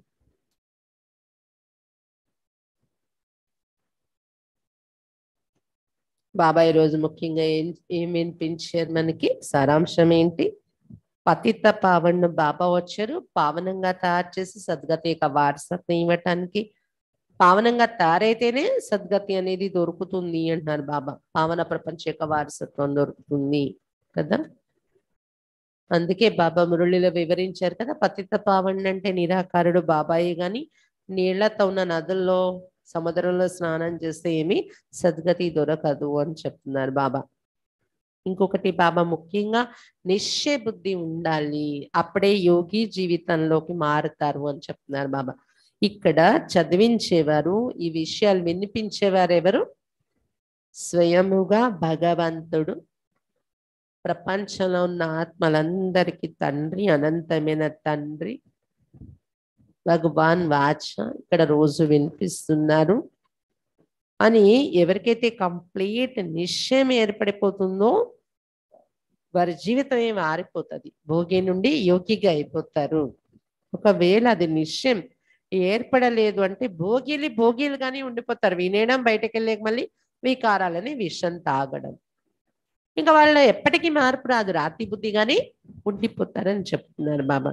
బాబా ఈరోజు ముఖ్యంగా ఏం ఏం వినిపించారు మనకి సారాంశం ఏంటి పతిత పావన్ బాబా వచ్చారు పావనంగా తయారు చేసి సద్గతి యొక్క వారసత్వం ఇవ్వటానికి పావనంగా తయారైతేనే సద్గతి అనేది దొరుకుతుంది అంటున్నారు బాబా పావన ప్రపంచ యొక్క వారసత్వం దొరుకుతుంది కదా అందుకే బాబా మురళిలో వివరించారు కదా పతిత పావన్ అంటే నిరాకారుడు బాబాయే గాని నీళ్లతో ఉన్న నదుల్లో సముద్రంలో స్నానం చేస్తే ఏమి సద్గతి దొరకదు అని చెప్తున్నారు బాబా ఇంకొకటి బాబా ముఖ్యంగా నిశ్చయ బుద్ధి ఉండాలి అప్పుడే యోగి జీవితంలోకి మారుతారు అని చెప్తున్నారు బాబా ఇక్కడ చదివించేవారు ఈ విషయాలు వినిపించేవారు ఎవరు స్వయముగా భగవంతుడు ప్రపంచంలో ఉన్న ఆత్మలందరికీ తండ్రి అనంతమైన తండ్రి భగవాన్ వాచ ఇక్కడ రోజు వినిపిస్తున్నారు అని ఎవరికైతే కంప్లీట్ నిశ్చయం ఏర్పడిపోతుందో వారి జీవితం ఏమి ఆరిపోతుంది భోగి నుండి యోగిగా అయిపోతారు ఒకవేళ అది నిశ్చయం ఏర్పడలేదు అంటే భోగిలి భోగిలుగానే ఉండిపోతారు వినేయడం బయటకు వెళ్ళాక మళ్ళీ వికారాలని విషం తాగడం ఇంకా వాళ్ళు ఎప్పటికీ మార్పు రాదు రాతి బుద్ధిగానే ఉండిపోతారని చెప్తున్నారు బాబా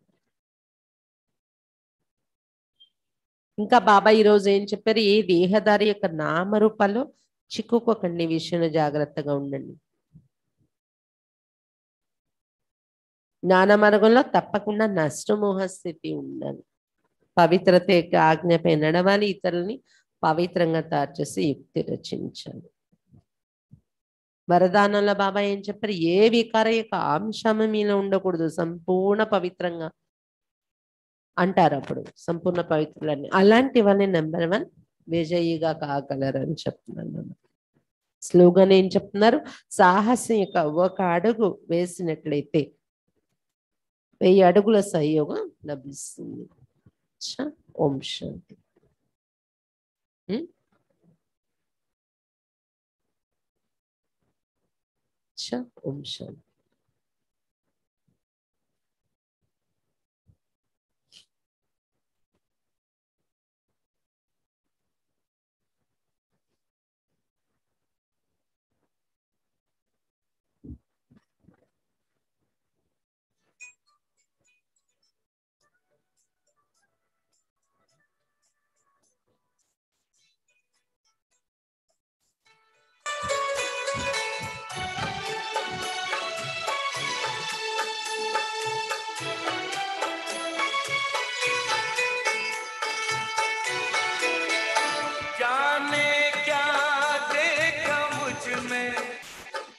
ఇంకా బాబా ఈరోజు ఏం చెప్పారు ఏ దేహదారి యొక్క నామరూపాల్లో చిక్కుకోకండి విషయంలో జాగ్రత్తగా ఉండండి జ్ఞాన మార్గంలో తప్పకుండా నష్టమోహ స్థితి ఉండాలి పవిత్రత యొక్క ఆజ్ఞపై నడవాలి ఇతరులని పవిత్రంగా తయారు చేసి యుక్తి రచించాలి వరదానంలో బాబా ఏం చెప్పారు ఏ వికార యొక్క అంశం మీలో ఉండకూడదు సంపూర్ణ పవిత్రంగా అంటారు అప్పుడు సంపూర్ణ పవిత్రులని అలాంటివన్నీ నెంబర్ వన్ విజయిగా కాగలరు అని చెప్తున్నాను స్లోగన్ ఏం చెప్తున్నారు సాహసం యొక్క ఒక అడుగు వేసినట్లయితే వెయ్యి అడుగుల సహయోగం లభిస్తుంది ఛ, ఓం శాంతి ఉం? ఛ, ఓం శాంతి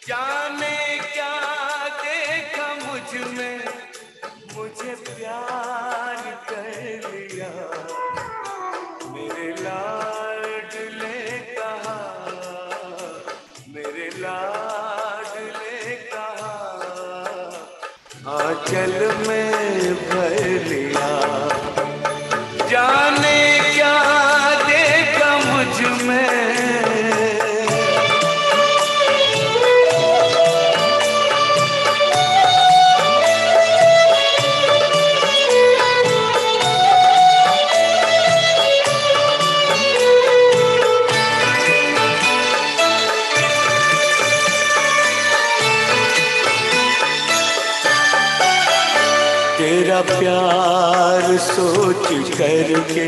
जाने क्या देखा मुझ में मुझे प्यार कर लिया मेरे लाडले कहा मेरे लाडले कहा आंचल में भर लिया जाने क्या देखा मुझ में तेरा प्यार सोच करके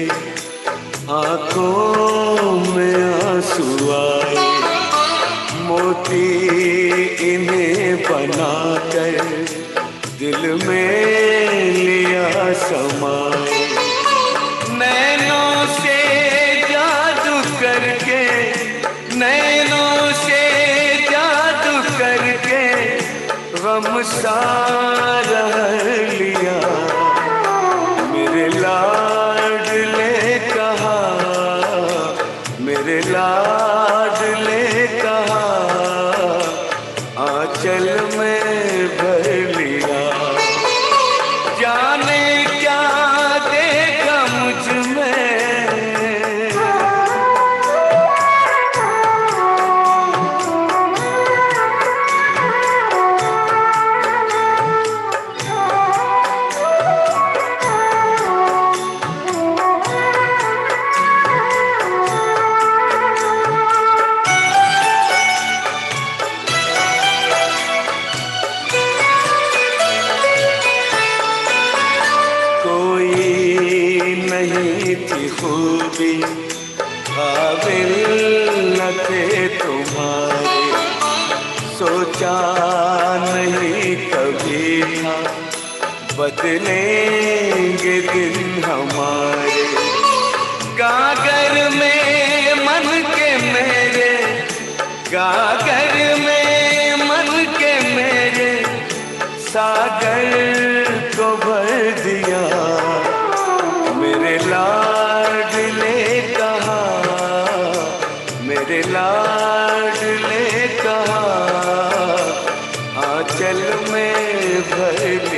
आंखों में आंसू आए मोती इन्हें बनाकर दिल में लिया समाए नैनों से जादू करके नैनों से जादू करके गम सारा लिया मेरे लाडले कहा मेरे लाडले कहा आंचल में भर लिया जाने क्या देखा मुझ में कोई नहीं थी खूबी काबिल न थे तुम्हारे सोचा नहीं कभी था बदलेंगे दिन हमारे गागर में मन के मेरे गागर में मन के मेरे सागर को भर दिया मेरे लाडले कहा मेरे लाडले कहा आंचल में भर लिया